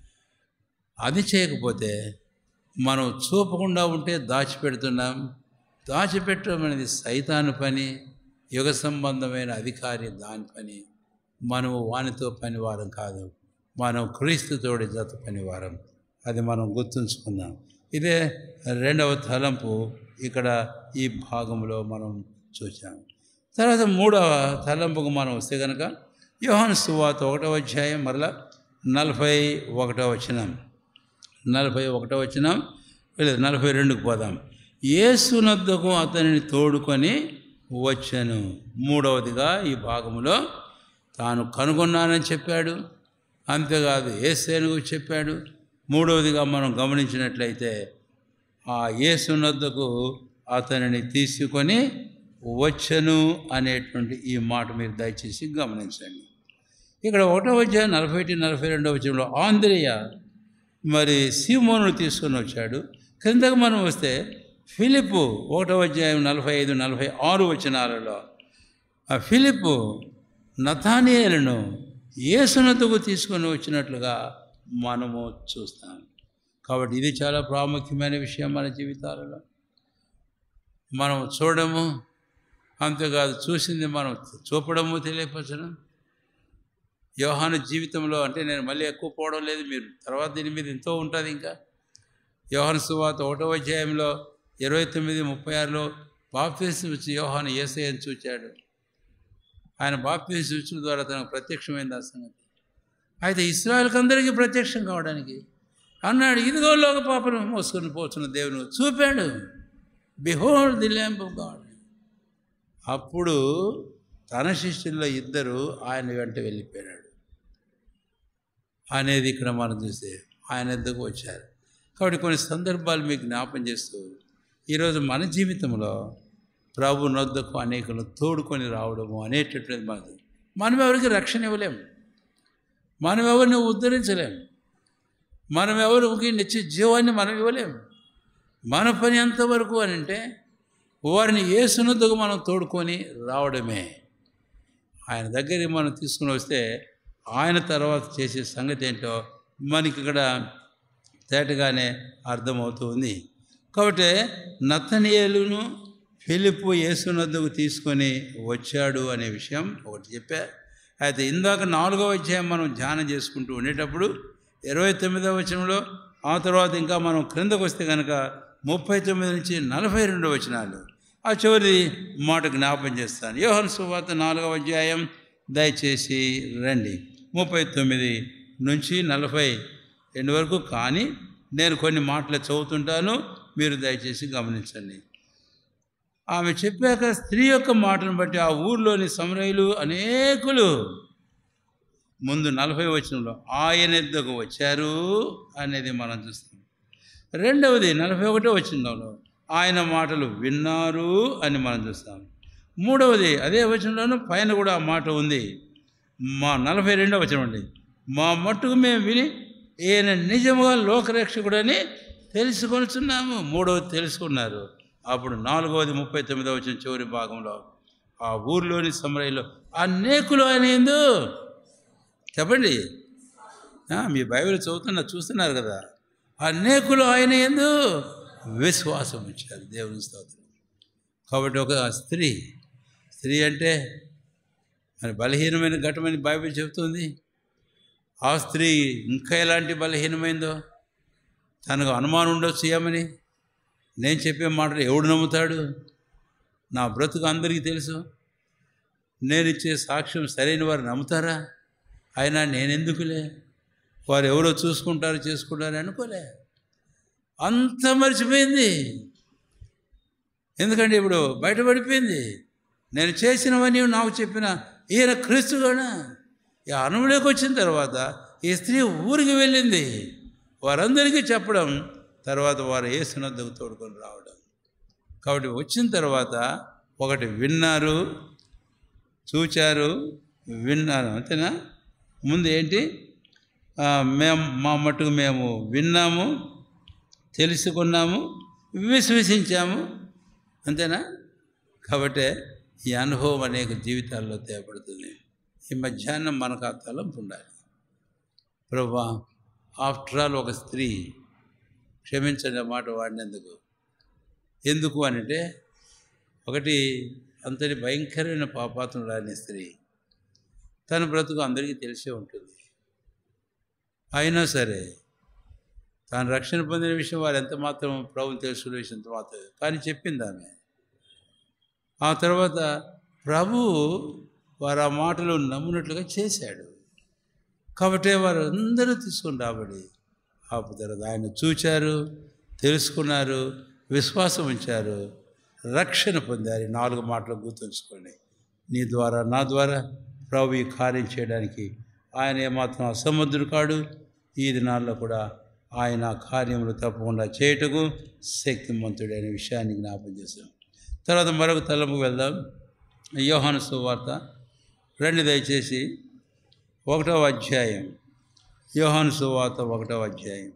అది చేయకపోతే మనం చూపకుండా ఉంటే దాచిపెడుతున్నాం దాచిపెట్టడం అనేది సైతాను పని యుగ సంబంధమైన అధికారి దాని పని మనము వానితో పనివారం కాదు మనం క్రీస్తుతోడి జత పనివారం అది మనం గుర్తుంచుకుందాం ఇదే రెండవ తలంపు ఇక్కడ ఈ భాగంలో మనం చూసాం తర్వాత మూడవ తలంపుకు మనం వస్తే కనుక యోహాను సువాత ఒకటవ అధ్యాయం మరలా నలభై ఒకటో వచనం నలభై ఒకటో వచనం లేదు నలభై రెండుకు పోదాం ఏసునద్దకు అతనిని తోడుకొని వచ్చాను మూడవదిగా ఈ భాగంలో తాను కనుగొన్నానని చెప్పాడు అంతేకాదు ఏసేను చెప్పాడు మూడవదిగా మనం గమనించినట్లయితే ఆ యేసునద్దకు అతనిని తీసుకొని వచ్చను అనేటువంటి ఈ మాట మీరు దయచేసి గమనించండి ఇక్కడ ఒకటో అధ్యాయం నలభై ఒకటి నలభై రెండవ వచనంలో ఆంధ్రేయ మరి సీమోను తీసుకొని వచ్చాడు క్రిందకు మనం వస్తే ఫిలిప్పు ఒకటో అధ్యాయం నలభై ఐదు నలభై ఆరు వచనాలలో ఆ ఫిలిప్పు నథానియేలను ఏసునతకు తీసుకొని వచ్చినట్లుగా మనము చూస్తాం కాబట్టి ఇది చాలా ప్రాముఖ్యమైన విషయం మన జీవితాలలో మనం చూడము అంతేకాదు చూసింది మనం చూపడము తెలియపరచడం యోహాను జీవితంలో అంటే నేను మళ్ళీ ఎక్కువ పోవడం లేదు మీరు తర్వాత దీని మీద ఎంతో ఉంటుంది ఇంకా యోహాను సువాత ఒకటో అధ్యాయంలో ఇరవై తొమ్మిది ముప్పై ఆరులో బాప్తీసం వచ్చి యోహాను ఏసయ్యని చూచాడు ఆయన బాప్తీసం ఇచ్చిన ద్వారా తనకు ప్రత్యక్షమైంది ఆ సంగతి అయితే ఇస్రాయల్కి అందరికీ ప్రత్యక్షం కావడానికి అన్నాడు ఇదిగో లోక పాపను మోసుకొని పోతున్న దేవుని చూపాడు behold the lamp of God అప్పుడు తన శిష్యుల్లో ఇద్దరు ఆయన వెంట వెళ్ళిపోయాడు అనేది ఇక్కడ మనం చూస్తే ఆయన ఎందుకు వచ్చారు కాబట్టి కొన్ని సందర్భాలు మీకు జ్ఞాపం చేస్తూ ఈరోజు మన జీవితంలో ప్రభు నొద్దకు అనేకులు తోడుకొని రావడము అనేటటువంటిది మనకు మనం ఎవరికి రక్షణ ఇవ్వలేం మనం ఎవరిని ఉద్ధరించలేం మనం ఎవరికి నిత్య జీవాన్ని మనం ఇవ్వలేం మన పని ఎంతవరకు అని అంటే వారిని ఏ సున్నతకు మనం తోడుకొని రావడమే ఆయన దగ్గరికి మనం తీసుకుని వస్తే ఆయన తర్వాత చేసే సంగతి ఏంటో మనకి ఇక్కడ తేటగానే అర్థమవుతుంది కాబట్టి నతనీయులను ఫిలిప్పు యేసునద్దకు తీసుకొని వచ్చాడు అనే విషయం ఒకటి చెప్పా అయితే ఇందాక నాలుగవ అధ్యాయం మనం ధ్యానం చేసుకుంటూ ఉండేటప్పుడు ఇరవై తొమ్మిదవ వచనంలో ఆ తర్వాత ఇంకా మనం క్రిందకు వస్తే కనుక ముప్పై తొమ్మిది నుంచి నలభై రెండు వచనాలు ఆ చివరి మాట జ్ఞాపం చేస్తాను యోహన్ సువార్త నాలుగవ అధ్యాయం దయచేసి రండి ముప్పై తొమ్మిది నుంచి నలభై రెండు వరకు కానీ నేను కొన్ని మాటలు చదువుతుంటాను మీరు దయచేసి గమనించండి ఆమె చెప్పాక స్త్రీ యొక్క మాటను బట్టి ఆ ఊర్లోని సమరయులు అనేకులు ముందు నలభై వచనంలో ఆయన ఎద్దకు వచ్చారు అనేది మనం చూస్తాం రెండవది నలభై ఒకటో వచనంలో ఆయన మాటలు విన్నారు అని మనం చూస్తాం మూడవది అదే వచనంలోనూ పైన కూడా ఆ మాట ఉంది మా నలభై రెండవ వచనం అండి మా మట్టుకు మేము విని ఈయన నిజముగా లోకరక్షకుడని తెలుసుకొనుచున్నాము మూడవది తెలుసుకున్నారు అప్పుడు నాలుగవది ముప్పై తొమ్మిదవ వచ్చిన చివరి భాగంలో ఆ ఊర్లోని సమరయ్యలో అనేకులు ఆయన ఎందు చెప్పండి ఆ, మీ బైబిల్ చదువుతున్న చూస్తున్నారు కదా అనేకులు ఆయన ఎందు విశ్వాసం ఇచ్చారు దేవుని స్తోత్రం కాబట్టి ఒక స్త్రీ స్త్రీ అంటే మరి బలహీనమైన ఘటమని బైబిల్ చెబుతుంది ఆ స్త్రీ ఇంకా ఎలాంటి బలహీనమైందో తనకు అనుమానం ఉండొచ్చు ఏమని నేను చెప్పే మాటలు ఎవడు నమ్ముతాడు నా బ్రతుకు అందరికీ తెలుసు నేను ఇచ్చే సాక్ష్యం సరైన వారు నమ్ముతారా అయినా నేనెందుకులే వారు ఎవరో చూసుకుంటారు చేసుకుంటారు అనుకోలే అంత మర్చిపోయింది ఎందుకంటే ఇప్పుడు బయటపడిపోయింది నేను చేసినవన్నీ నాకు చెప్పిన ఈయన క్రీస్తుగానా ఈ అనువులోకి వచ్చిన తర్వాత ఈ స్త్రీ ఊరికి వెళ్ళింది వారందరికీ చెప్పడం తర్వాత వారు ఏ సునద్దకు తోడుకొని రావడం కాబట్టి వచ్చిన తర్వాత ఒకటి విన్నారు చూచారు విన్నారు అంతేనా ముందు ఏంటి ఆ, మేము మా మట్టుకు మేము విన్నాము తెలుసుకున్నాము విశ్వసించాము అంతేనా కాబట్టి ఈ అనుభవం అనేక జీవితాల్లో తేపడుతుంది ఈ మధ్యాహ్నం మనకు ఆ తలంపు ఉండాలి ప్రభా ఆఫ్టర్ ఆల్ ఒక స్త్రీ క్షమించండి ఆ మాట వాడినందుకు ఎందుకు అనంటే ఒకటి అంతటి భయంకరమైన పాపాత్మ రాని స్త్రీ తన బ్రతుకు అందరికీ తెలిసే ఉంటుంది అయినా సరే తాను రక్షణ పొందిన విషయం వారు ఎంత మాత్రం ప్రభుని తెలుసుకునే విషయం ఎంత మాత్రం కానీ చెప్పింది ఆమె ఆ తర్వాత ప్రభు వారు ఆ మాటలు నమ్మునట్లుగా చేశాడు కాబట్టి వారు అందరూ తీసుకొని రాబడి ఆ తర్వాత ఆయన చూచారు తెలుసుకున్నారు విశ్వాసం ఉంచారు రక్షణ పొందారు ఈ నాలుగు మాటలు గుర్తుంచుకోండి నీ ద్వారా నా ద్వారా ప్రభు ఈ కార్యం చేయడానికి ఆయన ఏమాత్రం అసముద్రుడు కాడు ఈ దినాల్లో కూడా ఆయన కార్యములు తప్పకుండా చేయుటకు శక్తిమంతుడైన విషయాన్ని జ్ఞాపం చేశాం తర్వాత మరొక తలంపు వెళ్దాం యోహాను సువార్త రెండు దయచేసి ఒకటవ అధ్యాయం యోహాను సువార్త ఒకటవ అధ్యాయం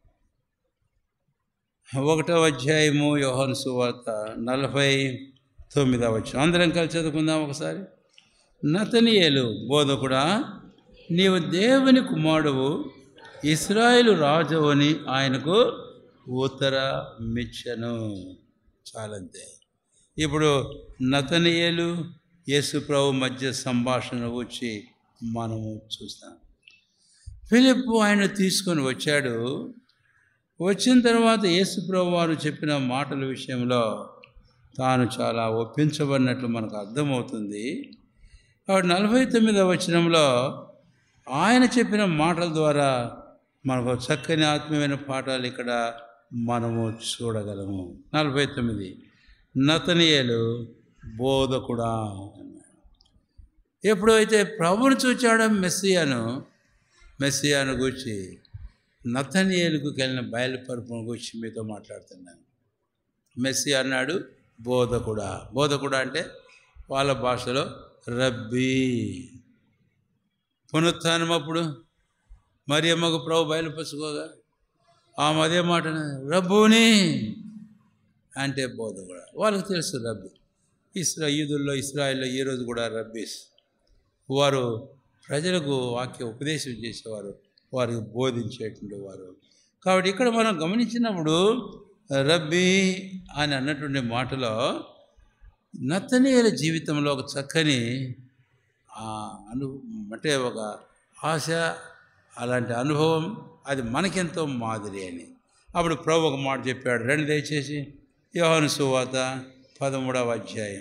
ఒకటవ అధ్యాయము యోహాను సువార్త నలభై తొమ్మిదవ వచ్చిన అందరం కలిసి చదువుకుందాం ఒకసారి నతనియేలు బోధకుడా నీవు దేవుని కుమారుడువు ఇస్రాయేలు రాజు అని ఆయనకు ఉత్తర మిచ్చను చాలంతే ఇప్పుడు నతనియేలు యేసు ప్రభు మధ్య సంభాషణ వచ్చి మనము చూస్తాం ఫిలిప్ ఆయన తీసుకొని వచ్చాడు వచ్చిన తర్వాత యేసు ప్రభు వారు చెప్పిన మాటల విషయంలో తాను చాలా ఒప్పించబడినట్లు మనకు అర్థమవుతుంది కాబట్టి నలభై తొమ్మిదవ వచనంలో ఆయన చెప్పిన మాటల ద్వారా మనకు చక్కని ఆత్మీయమైన పాఠాలు ఇక్కడ మనము చూడగలము నలభై తొమ్మిది నతనియలు బోధకుడా అన్నాడు ఎప్పుడైతే ప్రభుని చూచాడో మెస్సియాను మెస్సియాను గురించి నతనియలకు వెళ్ళిన బయలుపరుపును గురించి మీతో మాట్లాడుతున్నాను మెస్సి అన్నాడు బోధకుడా బోధకుడా అంటే వాళ్ళ భాషలో రబ్బీ పునరుత్థానం అప్పుడు మరి అమ్మకు ప్రభు బయలుపరుచుకోగా ఆమె అదే మాట రబ్బుని అంటే బోధ కూడా వాళ్ళకి తెలుసు రబ్బి ఇస్రా ఈదుల్లో ఇస్రాయిల్లో ఈరోజు కూడా రబ్బీస్ వారు ప్రజలకు వాక్య ఉపదేశం చేసేవారు వారికి బోధించేటువంటి వారు కాబట్టి ఇక్కడ మనం గమనించినప్పుడు రబ్బీ అని అన్నటువంటి మాటలో నత్తనీయుల జీవితంలో ఒక చక్కని ఆ అను అంటే ఒక ఆశ అలాంటి అనుభవం అది మనకెంతో మాదిరి అని అప్పుడు ప్రభు ఒక మాట చెప్పాడు రెండు దయచేసి యోహాను సువాత పదమూడవ అధ్యాయం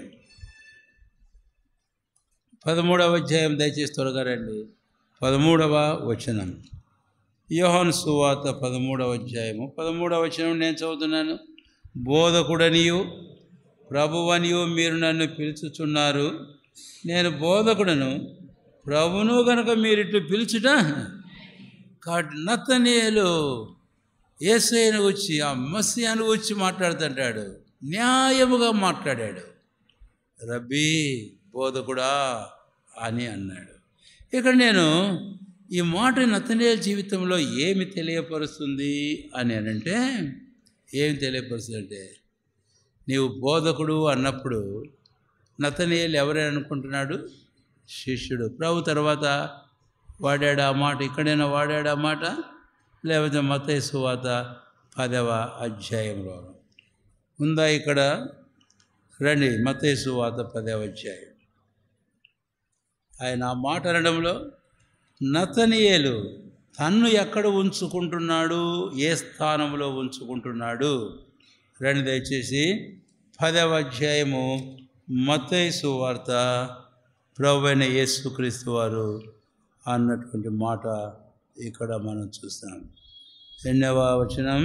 పదమూడవ అధ్యాయం దయచేసి త్వరగా రండి పదమూడవ వచనం యోహాను సువాత పదమూడవ అధ్యాయము పదమూడవ వచనం నేను చదువుతున్నాను బోధకుడనియు ప్రభువనియు మీరు నన్ను పిలుచుచున్నారు నేను బోధకుడను ప్రభును గనక మీరు ఇటు పిలుచుట కాబట్టి నత్తనీయులు ఏసైను వచ్చి ఆ మస్యాను వచ్చి మాట్లాడుతుంటాడు న్యాయముగా మాట్లాడాడు రబ్బీ బోధకుడా అని అన్నాడు ఇక్కడ నేను ఈ మాట నతనేల జీవితంలో ఏమి తెలియపరుస్తుంది అని అంటే ఏమి తెలియపరుస్తుంది అంటే నీవు బోధకుడు అన్నప్పుడు నతనేలు ఎవరైనా అనుకుంటున్నాడు శిష్యుడు ప్రభు తర్వాత వాడాడు ఆ మాట ఇక్కడైనా వాడాడు ఆ మాట లేకపోతే మత సువాత పదవ అధ్యాయంలో ఉందా ఇక్కడ రండి మత సువాత పదవ అధ్యాయం ఆయన ఆ మాట అనడంలో నతనియేలు తన్ను ఎక్కడ ఉంచుకుంటున్నాడు ఏ స్థానంలో ఉంచుకుంటున్నాడు రండి దయచేసి పదవ అధ్యాయము మత్తయి వార్త ప్రభైన యేసుక్రీస్తు వారు అన్నటువంటి మాట ఇక్కడ మనం చూస్తాం ఎన్నవ వచనం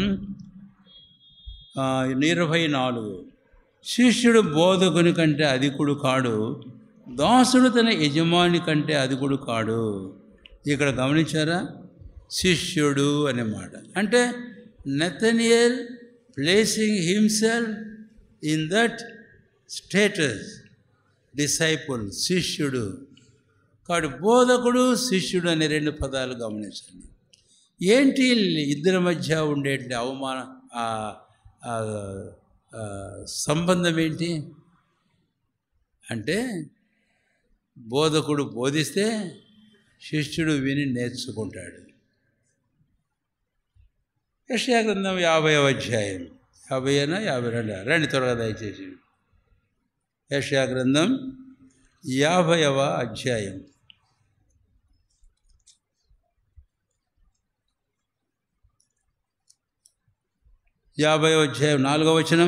ఇరవై నాలుగు శిష్యుడు బోధకుని కంటే అధికుడు కాడు దాసుడు తన యజమాని కంటే అధికుడు కాడు ఇక్కడ గమనించారా శిష్యుడు అనే మాట అంటే Nathaniel placing himself in that status disciple శిష్యుడు కాబట్టి బోధకుడు శిష్యుడు అనే రెండు పదాలు గమనించండి ఏంటి ఇద్దరి మధ్య ఉండేటి అవమాన సంబంధం ఏంటి అంటే బోధకుడు బోధిస్తే శిష్యుడు విని నేర్చుకుంటాడు యక్షయా గ్రంథం యాభై అధ్యాయం యాభై అయినా యాభై రెండు రెండు త్వరగా దయచేసి యక్షయా గ్రంథం యాభైవ అధ్యాయం యాభై అధ్యాయం నాలుగవ వచనం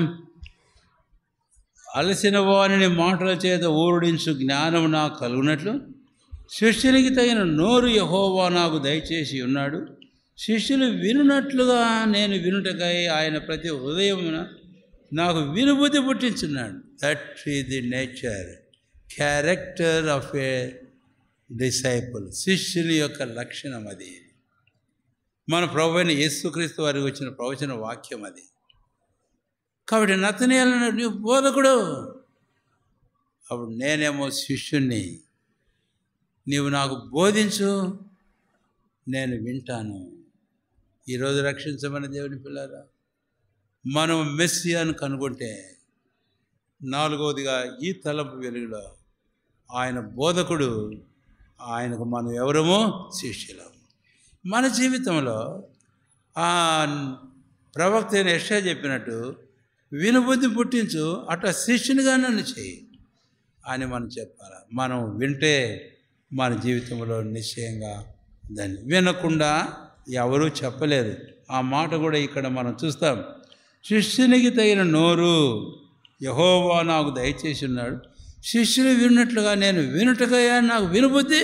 అలసిన వారిని మాటల చేత ఊరుడించు జ్ఞానం నాకు కలుగునట్లు శిష్యునికి తగిన నోరు యహోవా నాకు దయచేసి ఉన్నాడు శిష్యులు వినున్నట్లుగా నేను వినుటకై ఆయన ప్రతి హృదయమున నాకు వినుబుద్ధి పుట్టించున్నాడు దట్ ఈ the nature character of a disciple శిష్యుని యొక్క లక్షణం అది మన ప్రభు అయిన యేసుక్రీస్తు వారికి వచ్చిన ప్రవచన వాక్యం అది కాబట్టి నతనేయాలన్న నీవు బోధకుడు అప్పుడు నేనేమో శిష్యుణ్ణి నీవు నాకు బోధించు నేను వింటాను ఈరోజు రక్షించమని దేవుని పిల్లరా మనం మెస్సియాను కనుగొంటే నాలుగవదిగా ఈ తలంపు వెలుగులో ఆయన బోధకుడు ఆయనకు మనం ఎవరమో శిష్యులం మన జీవితంలో ఆ ప్రవక్త అయిన యశా చెప్పినట్టు వినుబుద్ధి పుట్టించు అట్లా శిష్యునిగా నన్ను చేయి అని మనం చెప్పాలి మనం వింటే మన జీవితంలో నిశ్చయంగా దాన్ని వినకుండా ఎవరూ చెప్పలేరు ఆ మాట కూడా ఇక్కడ మనం చూస్తాం శిష్యునికి తగిన నోరు యహోవా నాకు దయచేసి ఉన్నాడు శిష్యులు విన్నట్లుగా నేను వినుటగా నాకు వినుబుద్ధి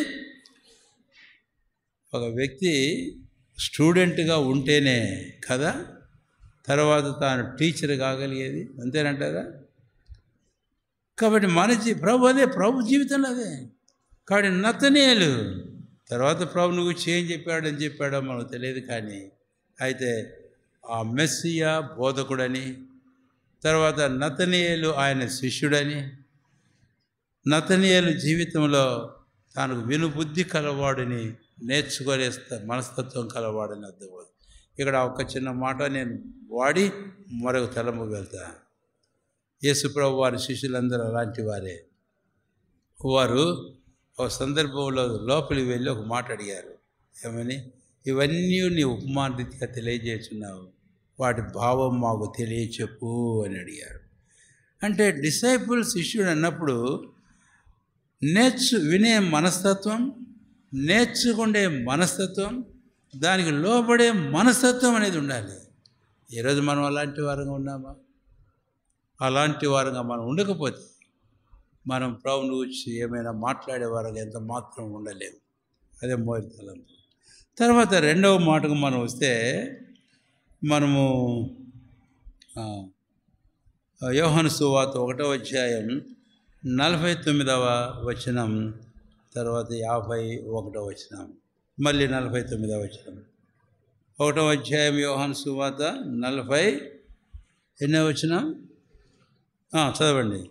ఒక వ్యక్తి స్టూడెంట్గా ఉంటేనే కదా తర్వాత తాను టీచర్ కాగలిగేది అంతేనంటారా కాబట్టి మన జీ ప్రభు అదే ప్రభు జీవితంలో అదే కాబట్టి నతనేలు తర్వాత ప్రభు నువ్వు చేయం చెప్పాడని చెప్పాడో మనకు తెలియదు కానీ అయితే ఆ మెస్సియా బోధకుడని తర్వాత నతనీయులు ఆయన శిష్యుడని నతనీయులు జీవితంలో తనకు వినుబుద్ధి కలవాడిని నేర్చుకునే స్థ- మనస్తత్వం కలవాడని అర్థం ఇక్కడ ఒక చిన్న మాట నేను వాడి మరొక తలము వెళ్తా యేసుప్రభు వారి శిష్యులందరూ అలాంటి వారే వారు ఒక సందర్భంలో లోపలికి వెళ్ళి ఒక మాట అడిగారు ఏమని ఇవన్నీ నీ ఉపమానరీతిగా తెలియజేస్తున్నావు వాటి భావం మాకు తెలియచెప్పు అని అడిగారు అంటే డిసైపుల్ శిష్యుడు అన్నప్పుడు నేర్చు వినే మనస్తత్వం నేర్చుకునే మనస్తత్వం దానికి లోబడే మనస్తత్వం అనేది ఉండాలి ఈరోజు మనం అలాంటి వారంగా ఉన్నామా అలాంటి వారంగా మనం ఉండకపోతే మనం ప్రభుని వచ్చి ఏమైనా మాట్లాడే వారంగా ఎంత మాత్రం ఉండలేము అదే మోరి తలంపు తర్వాత రెండవ మాటకు మనం వస్తే మనము ఆ, యోహాను సువాత ఒకటో అధ్యాయం నలభై తొమ్మిదవ వచనం తర్వాత యాభై ఒకటో వచనం మళ్ళీ నలభై తొమ్మిదవ వచనం ఒకటో అధ్యాయం యోహాను సువాత నలభై ఎన్నో వచనం ఆ, చదవండి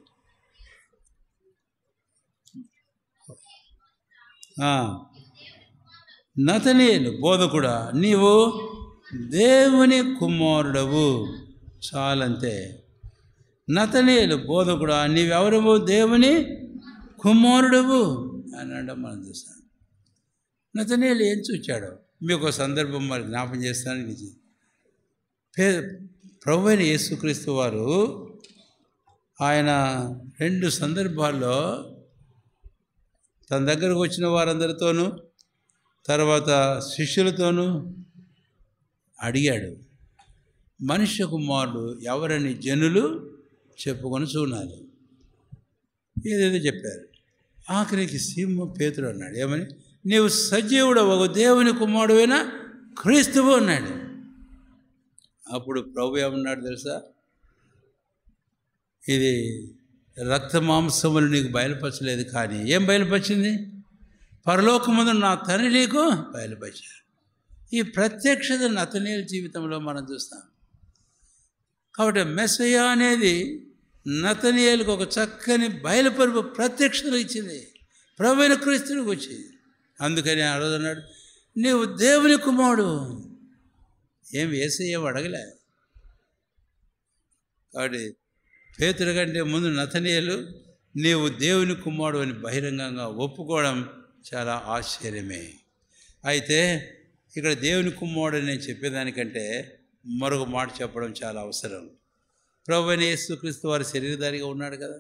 ఆ, నతనేలు బోధకుడా నీవు దేవుని కుమారుడవు చాలంతే నతనేలు బోధకుడా నీవెవరవు దేవుని కుమారుడవు అని అనడం మనం చూస్తాం నతనేలు ఏం చూచాడు మీకు ఒక సందర్భం మరి జ్ఞాపం చేస్తాను ఇది పే ప్రభు అయిన యేసుక్రీస్తు వారు ఆయన రెండు సందర్భాల్లో తన దగ్గరకు వచ్చిన వారందరితోనూ తర్వాత శిష్యులతోనూ అడిగాడు మనుష్య కుమారుడు ఎవరని జనులు చెప్పుకొని చూడాలి ఏదేదో చెప్పారు ఆఖరికి సింహ పేతుడు అన్నాడు ఏమని నీవు సజీవుడు ఒక దేవుని కుమారుడైనా క్రీస్తువు అన్నాడు అప్పుడు ప్రభు ఏమన్నాడు తెలుసా ఇది రక్త మాంసములు నీకు బయలుపరచలేదు కానీ ఏం బయలుపరిచింది పరలోకముందు నా తండ్రి నీకు బయలుపరిచారు ఈ ప్రత్యక్షత నతనీయుల జీవితంలో మనం చూస్తాం కాబట్టి మెస్సయ్య అనేది నతనీయులకు ఒక చక్కని బయలుపరుపు ప్రత్యక్షతలు ఇచ్చింది ప్రవీణ క్రీస్తునికి వచ్చింది అందుకని ఆ రోజు అన్నాడు నీవు దేవుని కుమారుడు ఏం వేసయ్యేం అడగలే కాబట్టి పేతుల కంటే ముందు నతనీయులు నీవు దేవుని కుమారుడు అని బహిరంగంగా ఒప్పుకోవడం చాలా ఆశ్చర్యమే అయితే ఇక్కడ దేవుని కుమారుడు అని చెప్పేదానికంటే మరొక మాట చెప్పడం చాలా అవసరం ప్రభు అయిన యేసుక్రీస్తు వారి శరీరధారిగా ఉన్నాడు కదా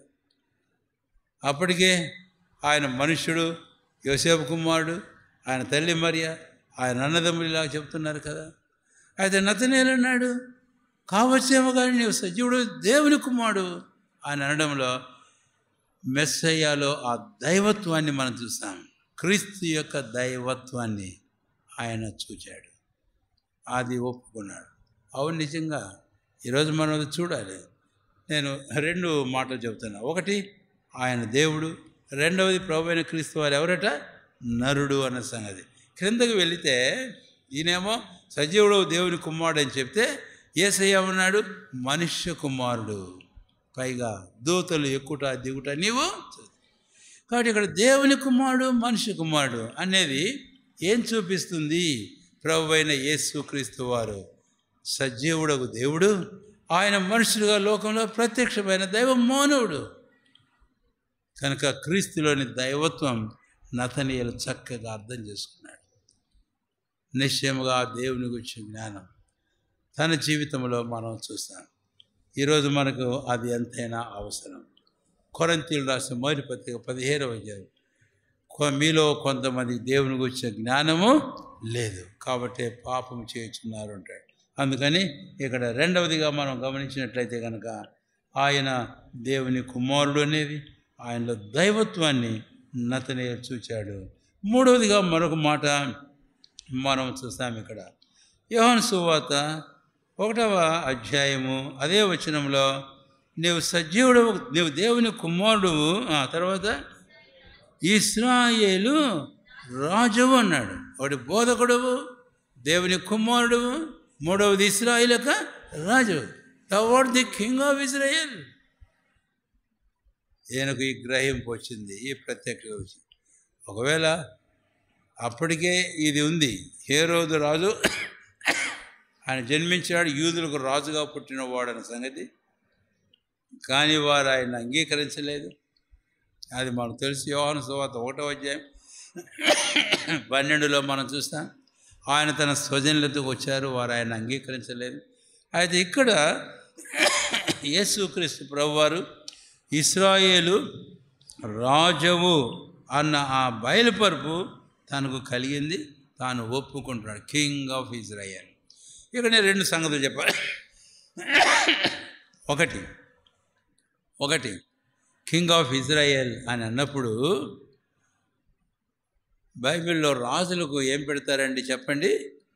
అప్పటికే ఆయన మనుష్యుడు యోసేపు కుమారుడు ఆయన తల్లి మరియ ఆయన అన్నదమ్ముడిలా చెప్తున్నారు కదా అయితే నతనేలు అన్నాడు కావచ్చేమో కానీ నీవు సజీవుడు దేవుని కుమారుడు అని అనడంలో మెస్సయ్యాలో ఆ దైవత్వాన్ని మనం చూస్తాం క్రీస్తు యొక్క దైవత్వాన్ని ఆయన చూచాడు అది ఒప్పుకున్నాడు అవును నిజంగా ఈరోజు మనం అది చూడాలి నేను రెండు మాటలు చెబుతున్నా ఒకటి ఆయన దేవుడు రెండవది ప్రభు అయిన క్రీస్తు వారు ఎవరట నరుడు అన్న సంగతి క్రిందకి వెళితే ఈయనేమో సజీవుడు దేవుని కుమారుడు అని చెప్తే ఏసయ్య ఉన్నాడు మనుష్య కుమారుడు పైగా దూతలు ఎక్కుట దిగుట నీవు కాబట్టి ఇక్కడ దేవుని కుమారుడు మనిషి కుమారుడు అనేది ఏం చూపిస్తుంది ప్రభు అయిన యేసుక్రీస్తు వారు సజీవుడకు దేవుడు ఆయన మనుషులుగా లోకంలో ప్రత్యక్షమైన దైవ మానవుడు కనుక క్రీస్తులోని దైవత్వం నతనీయులు చక్కగా అర్థం చేసుకున్నాడు నిశ్చయముగా దేవుని గురించి జ్ఞానం తన జీవితంలో మనం చూస్తాం ఈరోజు మనకు అది ఎంతైనా అవసరం కొరంతీలు రాసిన మొదటి పత్రిక పదిహేడవ అధ్యాయం కొ- మీలో కొంతమంది దేవుని గురించిన జ్ఞానము లేదు కాబట్టి పాపం చేయుచున్నారు అంటాడు అందుకని ఇక్కడ రెండవదిగా మనం గమనించినట్లయితే కనుక ఆయన దేవుని కుమారుడు అనేది ఆయనలో దైవత్వాన్ని నతనే చూచాడు మూడవదిగా మరొక మాట మనం చూస్తాం ఇక్కడ యోహాను సువాత ఒకటవ అధ్యాయము అదే వచనంలో నీవు సజీవుడు నీవు దేవుని కుమారుడు ఆ తర్వాత ఇస్రాయేలు రాజువు అన్నాడు ఒకటి బోధకుడువు దేవుని కుమారుడు మూడవది ఇస్రాయేల్ యొక్క రాజు what the king of Israel ఈయనకు ఈ గ్రహింపు వచ్చింది ఈ ప్రత్యక్ష వచ్చింది ఒకవేళ అప్పటికే ఇది ఉంది హేరోదు రాజు ఆయన జన్మించాడు యూదులకు రాజుగా పుట్టినవాడన్న సంగతి కానీ వారు ఆయన అంగీకరించలేదు అది మనకు తెలుసు యోహాను సువార్త ఒకటో అధ్యాయం పన్నెండులో మనం చూస్తాం ఆయన తన స్వజనులతో వచ్చారు వారు ఆయన అంగీకరించలేదు అయితే ఇక్కడ యేసుక్రీస్తు ప్రభువారు ఇస్రాయేలు రాజవు అన్న ఆ బయలుపరుపు తనకు కలిగింది తాను ఒప్పుకుంటున్నాడు కింగ్ ఆఫ్ ఇజ్రాయెల్ ఇక్కడ నేను రెండు సంగతులు చెప్పాలి ఒకటి ఒకటి కింగ్ ఆఫ్ ఇజ్రాయెల్ అని అన్నప్పుడు బైబిల్లో రాజులకు ఏం పెడతారండి చెప్పండి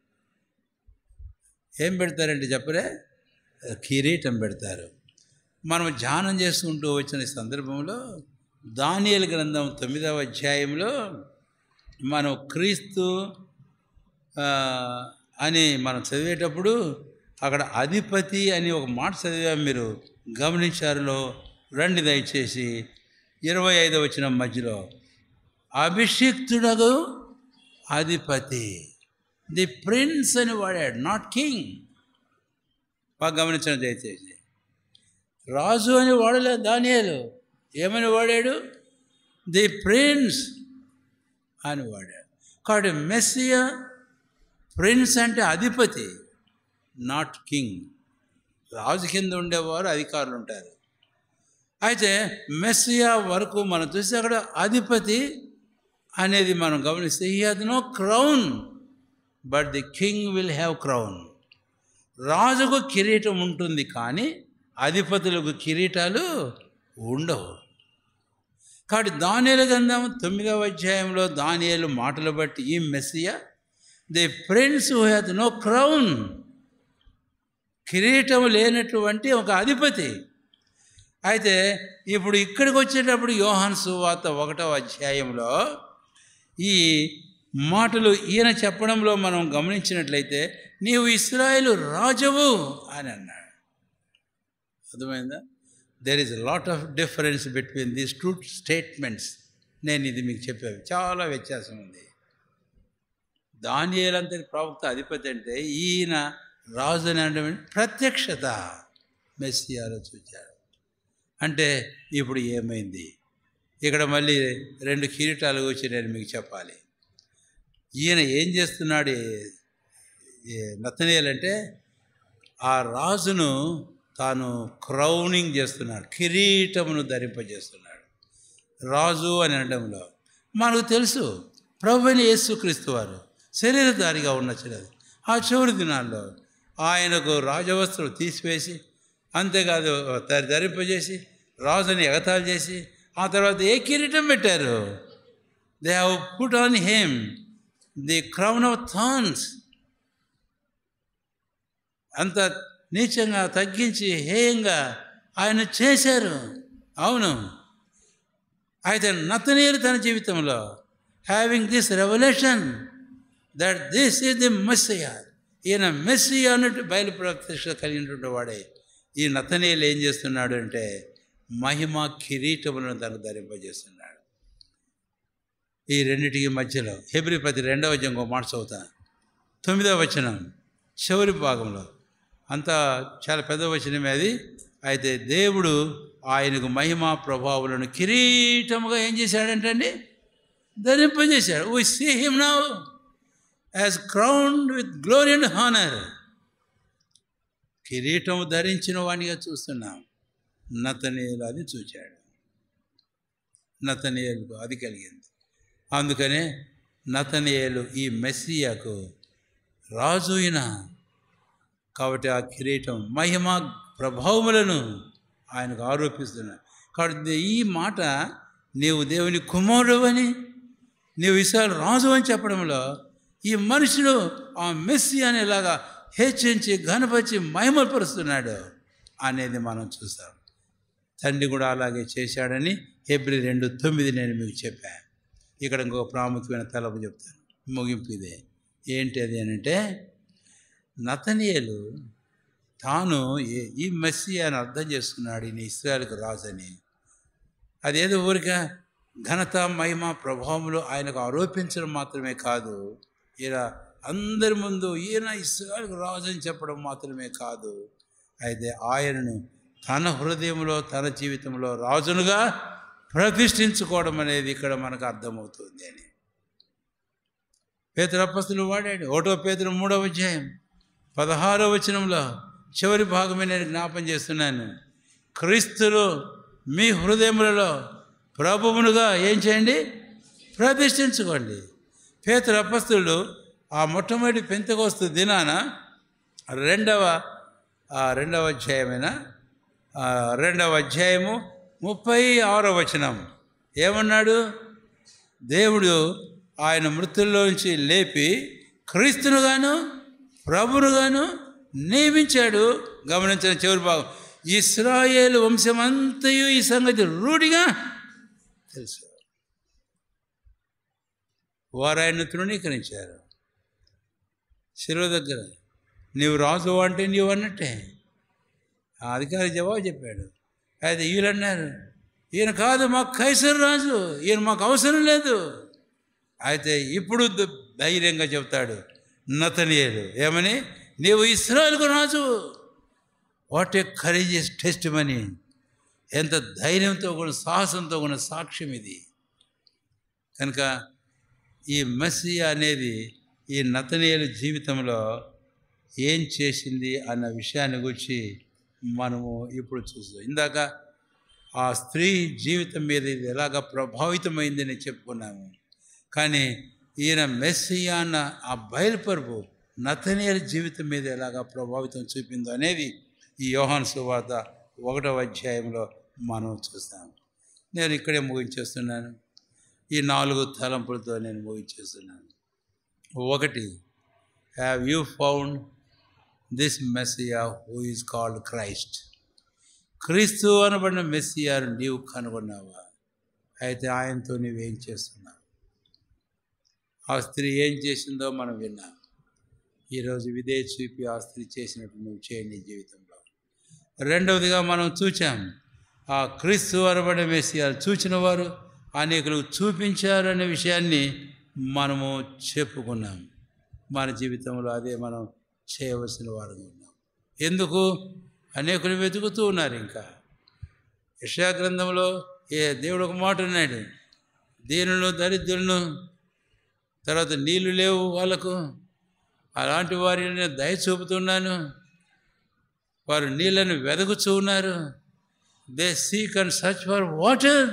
ఏం పెడతారండి చెప్పరే కిరీటం పెడతారు మనం ధ్యానం చేసుకుంటూ వచ్చిన సందర్భంలో దానియలు గ్రంథం తొమ్మిదవ అధ్యాయంలో మనం క్రీస్తు ఆ, అని మనం చదివేటప్పుడు అక్కడ అధిపతి అని ఒక మాట చదివా మీరు గమనించారులో రండి దయచేసి ఇరవై ఐదవ వచ్చిన మధ్యలో అభిషిక్తుడగు అధిపతి ది ప్రిన్స్ అని వాడాడు నాట్ కింగ్ బాగా గమనించండి దయచేసి రాజు అని వాడలేదు దానియాలు ఏమని వాడాడు ది ప్రిన్స్ అని వాడాడు కాబట్టి మెస్సియా ప్రిన్స్ అంటే అధిపతి నాట్ కింగ్ రాజు కింద ఉండేవారు అధికారులు ఉంటారు అయితే మెస్సియా వరకు మనం చూస్తే అక్కడ అధిపతి అనేది మనం గమనిస్తే ఈ has no crown but the king will have crown రాజుకు కిరీటం ఉంటుంది కానీ అధిపతులకు కిరీటాలు ఉండవు కాబట్టి దానియలు గ్రంథం తొమ్మిదవ అధ్యాయంలో దానియలు మాటలు బట్టి ఈ messiah the prince who hath no crown కిరీటం లేనటువంటి ఒక అధిపతి అయితే ఇప్పుడు ఇక్కడికి వచ్చేటప్పుడు యోహాన్ సువార్త ఒకటవ అధ్యాయంలో ఈ మాటలు ఈయన చెప్పడంలో మనం గమనించినట్లయితే నీవు ఇస్రాయేలు రాజువు అని అన్నాడు అర్థమైందా there is lot of difference between these two statements నేను ఇది మీకు చెప్పాను చాలా వ్యత్యాసం ఉంది దానియేలంతటి ప్రవక్త అధిపతి అంటే ఈయన రాజు అని అంటే ప్రత్యక్షత మెస్సియాలో చూచాడు అంటే ఇప్పుడు ఏమైంది ఇక్కడ మళ్ళీ రెండు కిరీటాలు వచ్చి నేను మీకు చెప్పాలి ఈయన ఏం చేస్తున్నాడు నతనేయాలంటే అంటే ఆ రాజును తాను క్రౌనింగ్ చేస్తున్నాడు కిరీటమును ధరింపజేస్తున్నాడు రాజు అని అనడంలో మనకు తెలుసు ప్రభు అయిన యేసుక్రీస్తు వారు శరీరధారిగా ఉన్న చిన్నది ఆ చివరి దినాల్లో ఆయనకు రాజవస్త్రం తీసివేసి అంతేకాదు ధ- ధరింపజేసి రాజుని ఎగతాళి చేసి ఆ తర్వాత ఏ కిరీటం పెట్టారు they have put on him the crown of thorns అంత నీచంగా తగ్గించి హేయంగా ఆయన చేశారు అవును అయితే నతనీయులు తన జీవితంలో having this revolution that this is the messiah ఈయన మెస్సియా అన్నట్టు బయలు ప్రత్యక్ష కలిగినటువంటి వాడే ఈ నతనీయులు ఏం చేస్తున్నాడు అంటే మహిమ కిరీటములను తనకు ధరింపజేస్తున్నాడు ఈ రెండిటికి మధ్యలో హెబ్రి ప్రతి రెండవ వచనం ఇంకో మాట చదువుతా తొమ్మిదవ వచనం చివరి భాగంలో అంతా చాలా పెద్ద వచనమే అది అయితే దేవుడు ఆయనకు మహిమ ప్రభావాలను కిరీటముగా ఏం చేశాడంటే అండి ధరింపజేశాడు we see him now as crowned with glory and honour కిరీటం ధరించిన వాడిగా చూస్తున్నాం నతనీయులు అది చూచాడు నతనీయులకు అది కలిగింది అందుకనే నతనీయులు ఈ మెస్సియాకు రాజు అయిన కాబట్టి ఆ కిరీటం మహిమ ప్రభావములను ఆయనకు ఆరోపిస్తున్నాడు కాబట్టి ఈ మాట నీవు దేవుని కుమారుడు అని నీవు ఇసాలు రాజు అని చెప్పడంలో ఈ మనుషుడు ఆ మెస్సి అనేలాగా హెచ్చించి ఘనపరిచి మహిమపరుస్తున్నాడు అనేది మనం చూస్తాం తండ్రి కూడా అలాగే చేశాడని ఏప్రిల్ రెండు తొమ్మిది నేను మీకు చెప్పాను ఇక్కడ ఇంకొక ప్రాముఖ్యమైన తలపు చెప్తాను ముగింపు ఇదే ఏంటి అది అని అంటే నతనీయులు తాను ఏ- ఈ మెస్సి అని అర్థం చేసుకున్నాడు ఈయన ఇస్రాయల్కి రాజని అదేదో ఊరిక ఘనత మహిమ ప్రభావములు ఆయనకు ఆరోపించడం మాత్రమే కాదు ఈయన అందరి ముందు ఈయన ఇస్రాయల్కు రాజు అని చెప్పడం మాత్రమే కాదు అయితే ఆయనను తన హృదయంలో తన జీవితంలో రాజునుగా ప్రతిష్ఠించుకోవడం అనేది ఇక్కడ మనకు అర్థమవుతుంది అని పేదరపస్తులు వాడాడు ఒకటో పేదరు మూడవ అధ్యాయం పదహారో వచనంలో చివరి భాగమే నేను జ్ఞాపం చేస్తున్నాను క్రీస్తులు మీ హృదయములలో ప్రభువునుగా ఏం చేయండి ప్రతిష్ఠించుకోండి పేతురు అపస్తులు ఆ మొట్టమొదటి పెంతకోస్తు దినాన రెండవ ఆ రెండవ అధ్యాయమైన ఆ రెండవ అధ్యాయము ముప్పై ఆరో వచనం ఏమన్నాడు దేవుడు ఆయన మృతుల్లోంచి లేపి క్రీస్తునుగాను ప్రభునుగాను నియమించాడు గమనించిన చివరి భాగం ఇస్రాయేల్ వంశమంతయు ఈ సంగతి రూఢిగా తెలుసు వారు ఆయన తృణీకరించారు శిలువ దగ్గర నీవు రాజు అంటే నీవు అన్నట్టే ఆ అధికారి జవాబు చెప్పాడు అయితే వీళ్ళు అన్నారు ఈయన కాదు మాకు కైసరు రాజు ఈయన మాకు అవసరం లేదు అయితే ఇప్పుడు ద- ధైర్యంగా చెప్తాడు నతనియేలు ఏమని నీవు ఇస్రాయల్కు రాజు what a courageous testimony ఎంత ధైర్యంతో కూడా సాహసంతో కూడా సాక్ష్యం ఇది కనుక ఈ మసియా అనేది ఈ నతనీయుల జీవితంలో ఏం చేసింది అన్న విషయాన్ని గురించి మనము ఇప్పుడు చూస్తాం ఇందాక ఆ స్త్రీ జీవితం మీద ఇది ఎలాగ ప్రభావితమైందని చెప్పుకున్నాము కానీ ఈయన మెస్సియా అన్న ఆ బయలుపరుపు నతనీయుల జీవితం మీద ఎలాగ ప్రభావితం చూపిందో అనేది ఈ యోహాన్ సువార్త ఒకటవ అధ్యాయంలో మనం చూస్తాం నేను ఇక్కడే ముగించేస్తున్నాను ఈ నాలుగు తలంపులతో నేను ముగించేస్తున్నాను ఒకటి have you found this messiah who is called Christ క్రీస్తు అనబడిన మెస్సియాను నీవు కనుగొన్నావా అయితే ఆయనతో నువ్వేం చేస్తున్నావు ఆ స్త్రీ ఏం చేసిందో మనం విన్నాం ఈరోజు విదే చూపి ఆ స్త్రీ చేసినట్టు నువ్వు చేయండి నీ జీవితంలో రెండవదిగా మనం చూచాం ఆ క్రీస్తు అనబడిన మెస్సియాలు చూచిన వారు అనేకులకు చూపించారు అనే విషయాన్ని మనము చెప్పుకున్నాం మన జీవితంలో అదే మనం చేయవలసిన వారుగా ఉన్నాం ఎందుకు అనేకులు వెతుకుతూ ఉన్నారు ఇంకా యశా గ్రంథంలో ఏ దేవుడు ఒక మాట ఉన్నాడు దీనులను దరిద్రులను తర్వాత నీళ్లు లేవు వాళ్ళకు అలాంటి వారిని నేను దయ చూపుతున్నాను వారు నీళ్ళను వెదకుచూ ఉన్నారు they seek and search for water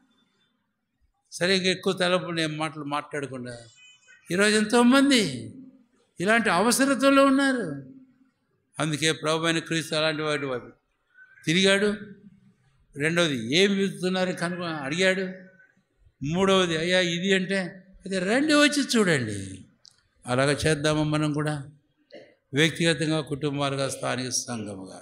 సరిగ్గా ఎక్కువ తలపు నేను మాటలు మాట్లాడకుండా ఈరోజు ఎంతోమంది ఇలాంటి అవసరతలో ఉన్నారు అందుకే ప్రభు అయిన క్రీస్తు అలాంటి వాటి వైపు తిరిగాడు రెండవది ఏం వెతుకుతున్నారు కనుక అడిగాడు మూడవది అయ్యా ఇది అంటే అది రెండు వచ్చి చూడండి అలాగ చేద్దామా మనం కూడా వ్యక్తిగతంగా కుటుంబాలుగా స్థానిక సంఘముగా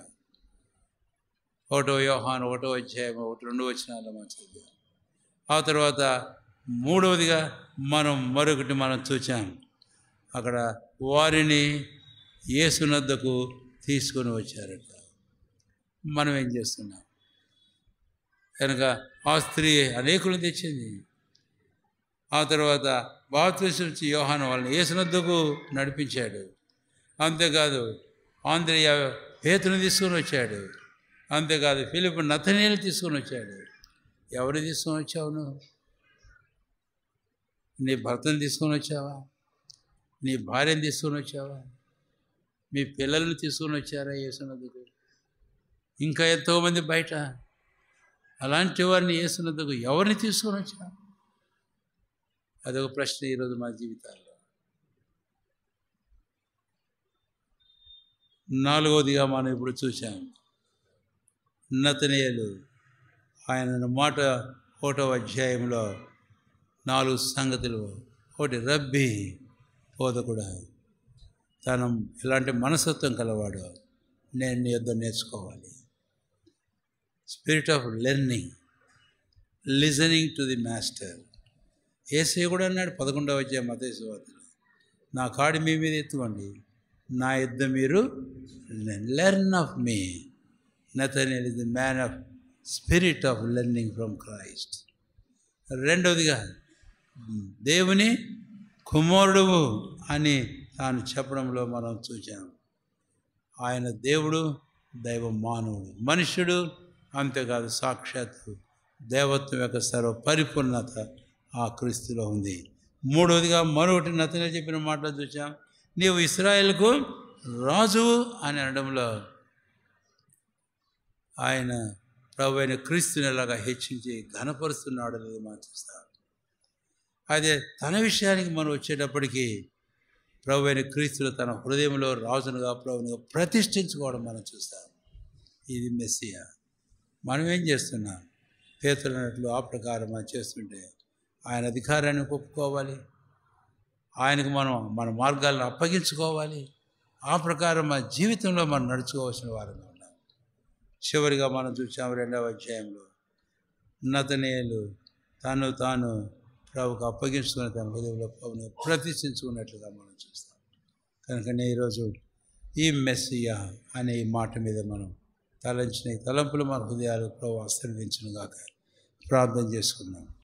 ఒకటో యోహాన్ ఒకటో అధ్యాయం ఒకటి రెండు వచ్చినాలు మనం చదివాం ఆ తర్వాత మూడవదిగా మనం మరొకటి మనం చూచాం అక్కడ వారిని యేసునద్దకు తీసుకొని వచ్చారట మనం ఏం చేస్తున్నాం కనుక ఆ స్త్రీ అనేకులను తెచ్చింది ఆ తర్వాత బాప్తిసం ఇచ్చి యోహాను వాళ్ళని యేసునద్దకు నడిపించాడు అంతేకాదు ఆంధ్రయ పేతుని తీసుకొని వచ్చాడు అంతేకాదు ఫిలిప్ నతనీయులు తీసుకొని వచ్చాడు ఎవరు తీసుకొని వచ్చావు నువ్వు నీ భర్తను తీసుకొని వచ్చావా నీ భార్యను తీసుకొని వచ్చావా మీ పిల్లల్ని తీసుకొని వచ్చారా యేసునందుకు ఇంకా ఎంతోమంది బయట అలాంటి వారిని యేసునందుకు ఎవరిని తీసుకొని వచ్చావు అదొక ప్రశ్న ఈరోజు మా జీవితాల్లో నాలుగవదిగా మనం ఇప్పుడు చూసాం నతనీయులు ఆయన మాట ఒకటో అధ్యాయంలో నాలుగు సంగతులు ఒకటి రబ్బీ బోధకుడు తను ఇలాంటి మనస్తత్వం కలవాడు నేను నీ యొద్ద నేర్చుకోవాలి spirit of learning listening to the master ఏసే కూడా అన్నాడు పదకొండవ అధ్యాయం మతేశ్వార్తలో నా కాడి మీ మీద ఎత్తుకోండి నా యుద్ధ మీరు learn of me Nathan is the man of spirit of learning from Christ రెండవదిగా దేవుని కుమారుడువు అని తాను చెప్పడంలో మనం చూచాం ఆయన దేవుడు దైవ మానవుడు మనుష్యుడు అంతేకాదు సాక్షాత్తు దేవత్వం యొక్క సర్వ పరిపూర్ణత ఆ క్రీస్తులో ఉంది మూడవదిగా మరొకటి నతనే చెప్పిన మాటలు చూసాం నీవు ఇస్రాయేల్కు రాజువు అని అనడంలో ఆయన ప్రభు అయిన క్రీస్తుని ఎలాగా హెచ్చించి ఘనపరుస్తున్నాడు అనేది మనం చూస్తాం అదే తన విషయానికి మనం వచ్చేటప్పటికి ప్రభు అయిన క్రీస్తులు తన హృదయంలో రాజునుగా ప్రభునిగా ప్రతిష్ఠించుకోవడం మనం చూస్తాం ఇది మెస్సియా మనం ఏం చేస్తున్నాం పేతులన్నట్లు ఆ ప్రకారం మనం చేస్తుంటే ఆయన అధికారాన్ని ఒప్పుకోవాలి ఆయనకు మనం మన మార్గాలను అప్పగించుకోవాలి ఆ ప్రకారం మన జీవితంలో మనం నడుచుకోవాల్సిన వారంగా ఉన్నాం చివరిగా మనం చూసాం రెండవ అధ్యాయంలో నతనేయులు తాను తాను ప్రభుకు అప్పగించుకుని తన హృదయంలో ప్రభుని ప్రతిష్ఠించుకున్నట్లుగా మనం చూస్తాం కనుకనే ఈరోజు ఈ మెస్సియా అనే ఈ మాట మీద మనం తలంచిన ఈ తలంపులు మన హృదయాలు ప్రభు ఆశీర్వదించును గాక ప్రార్థన చేసుకుందాం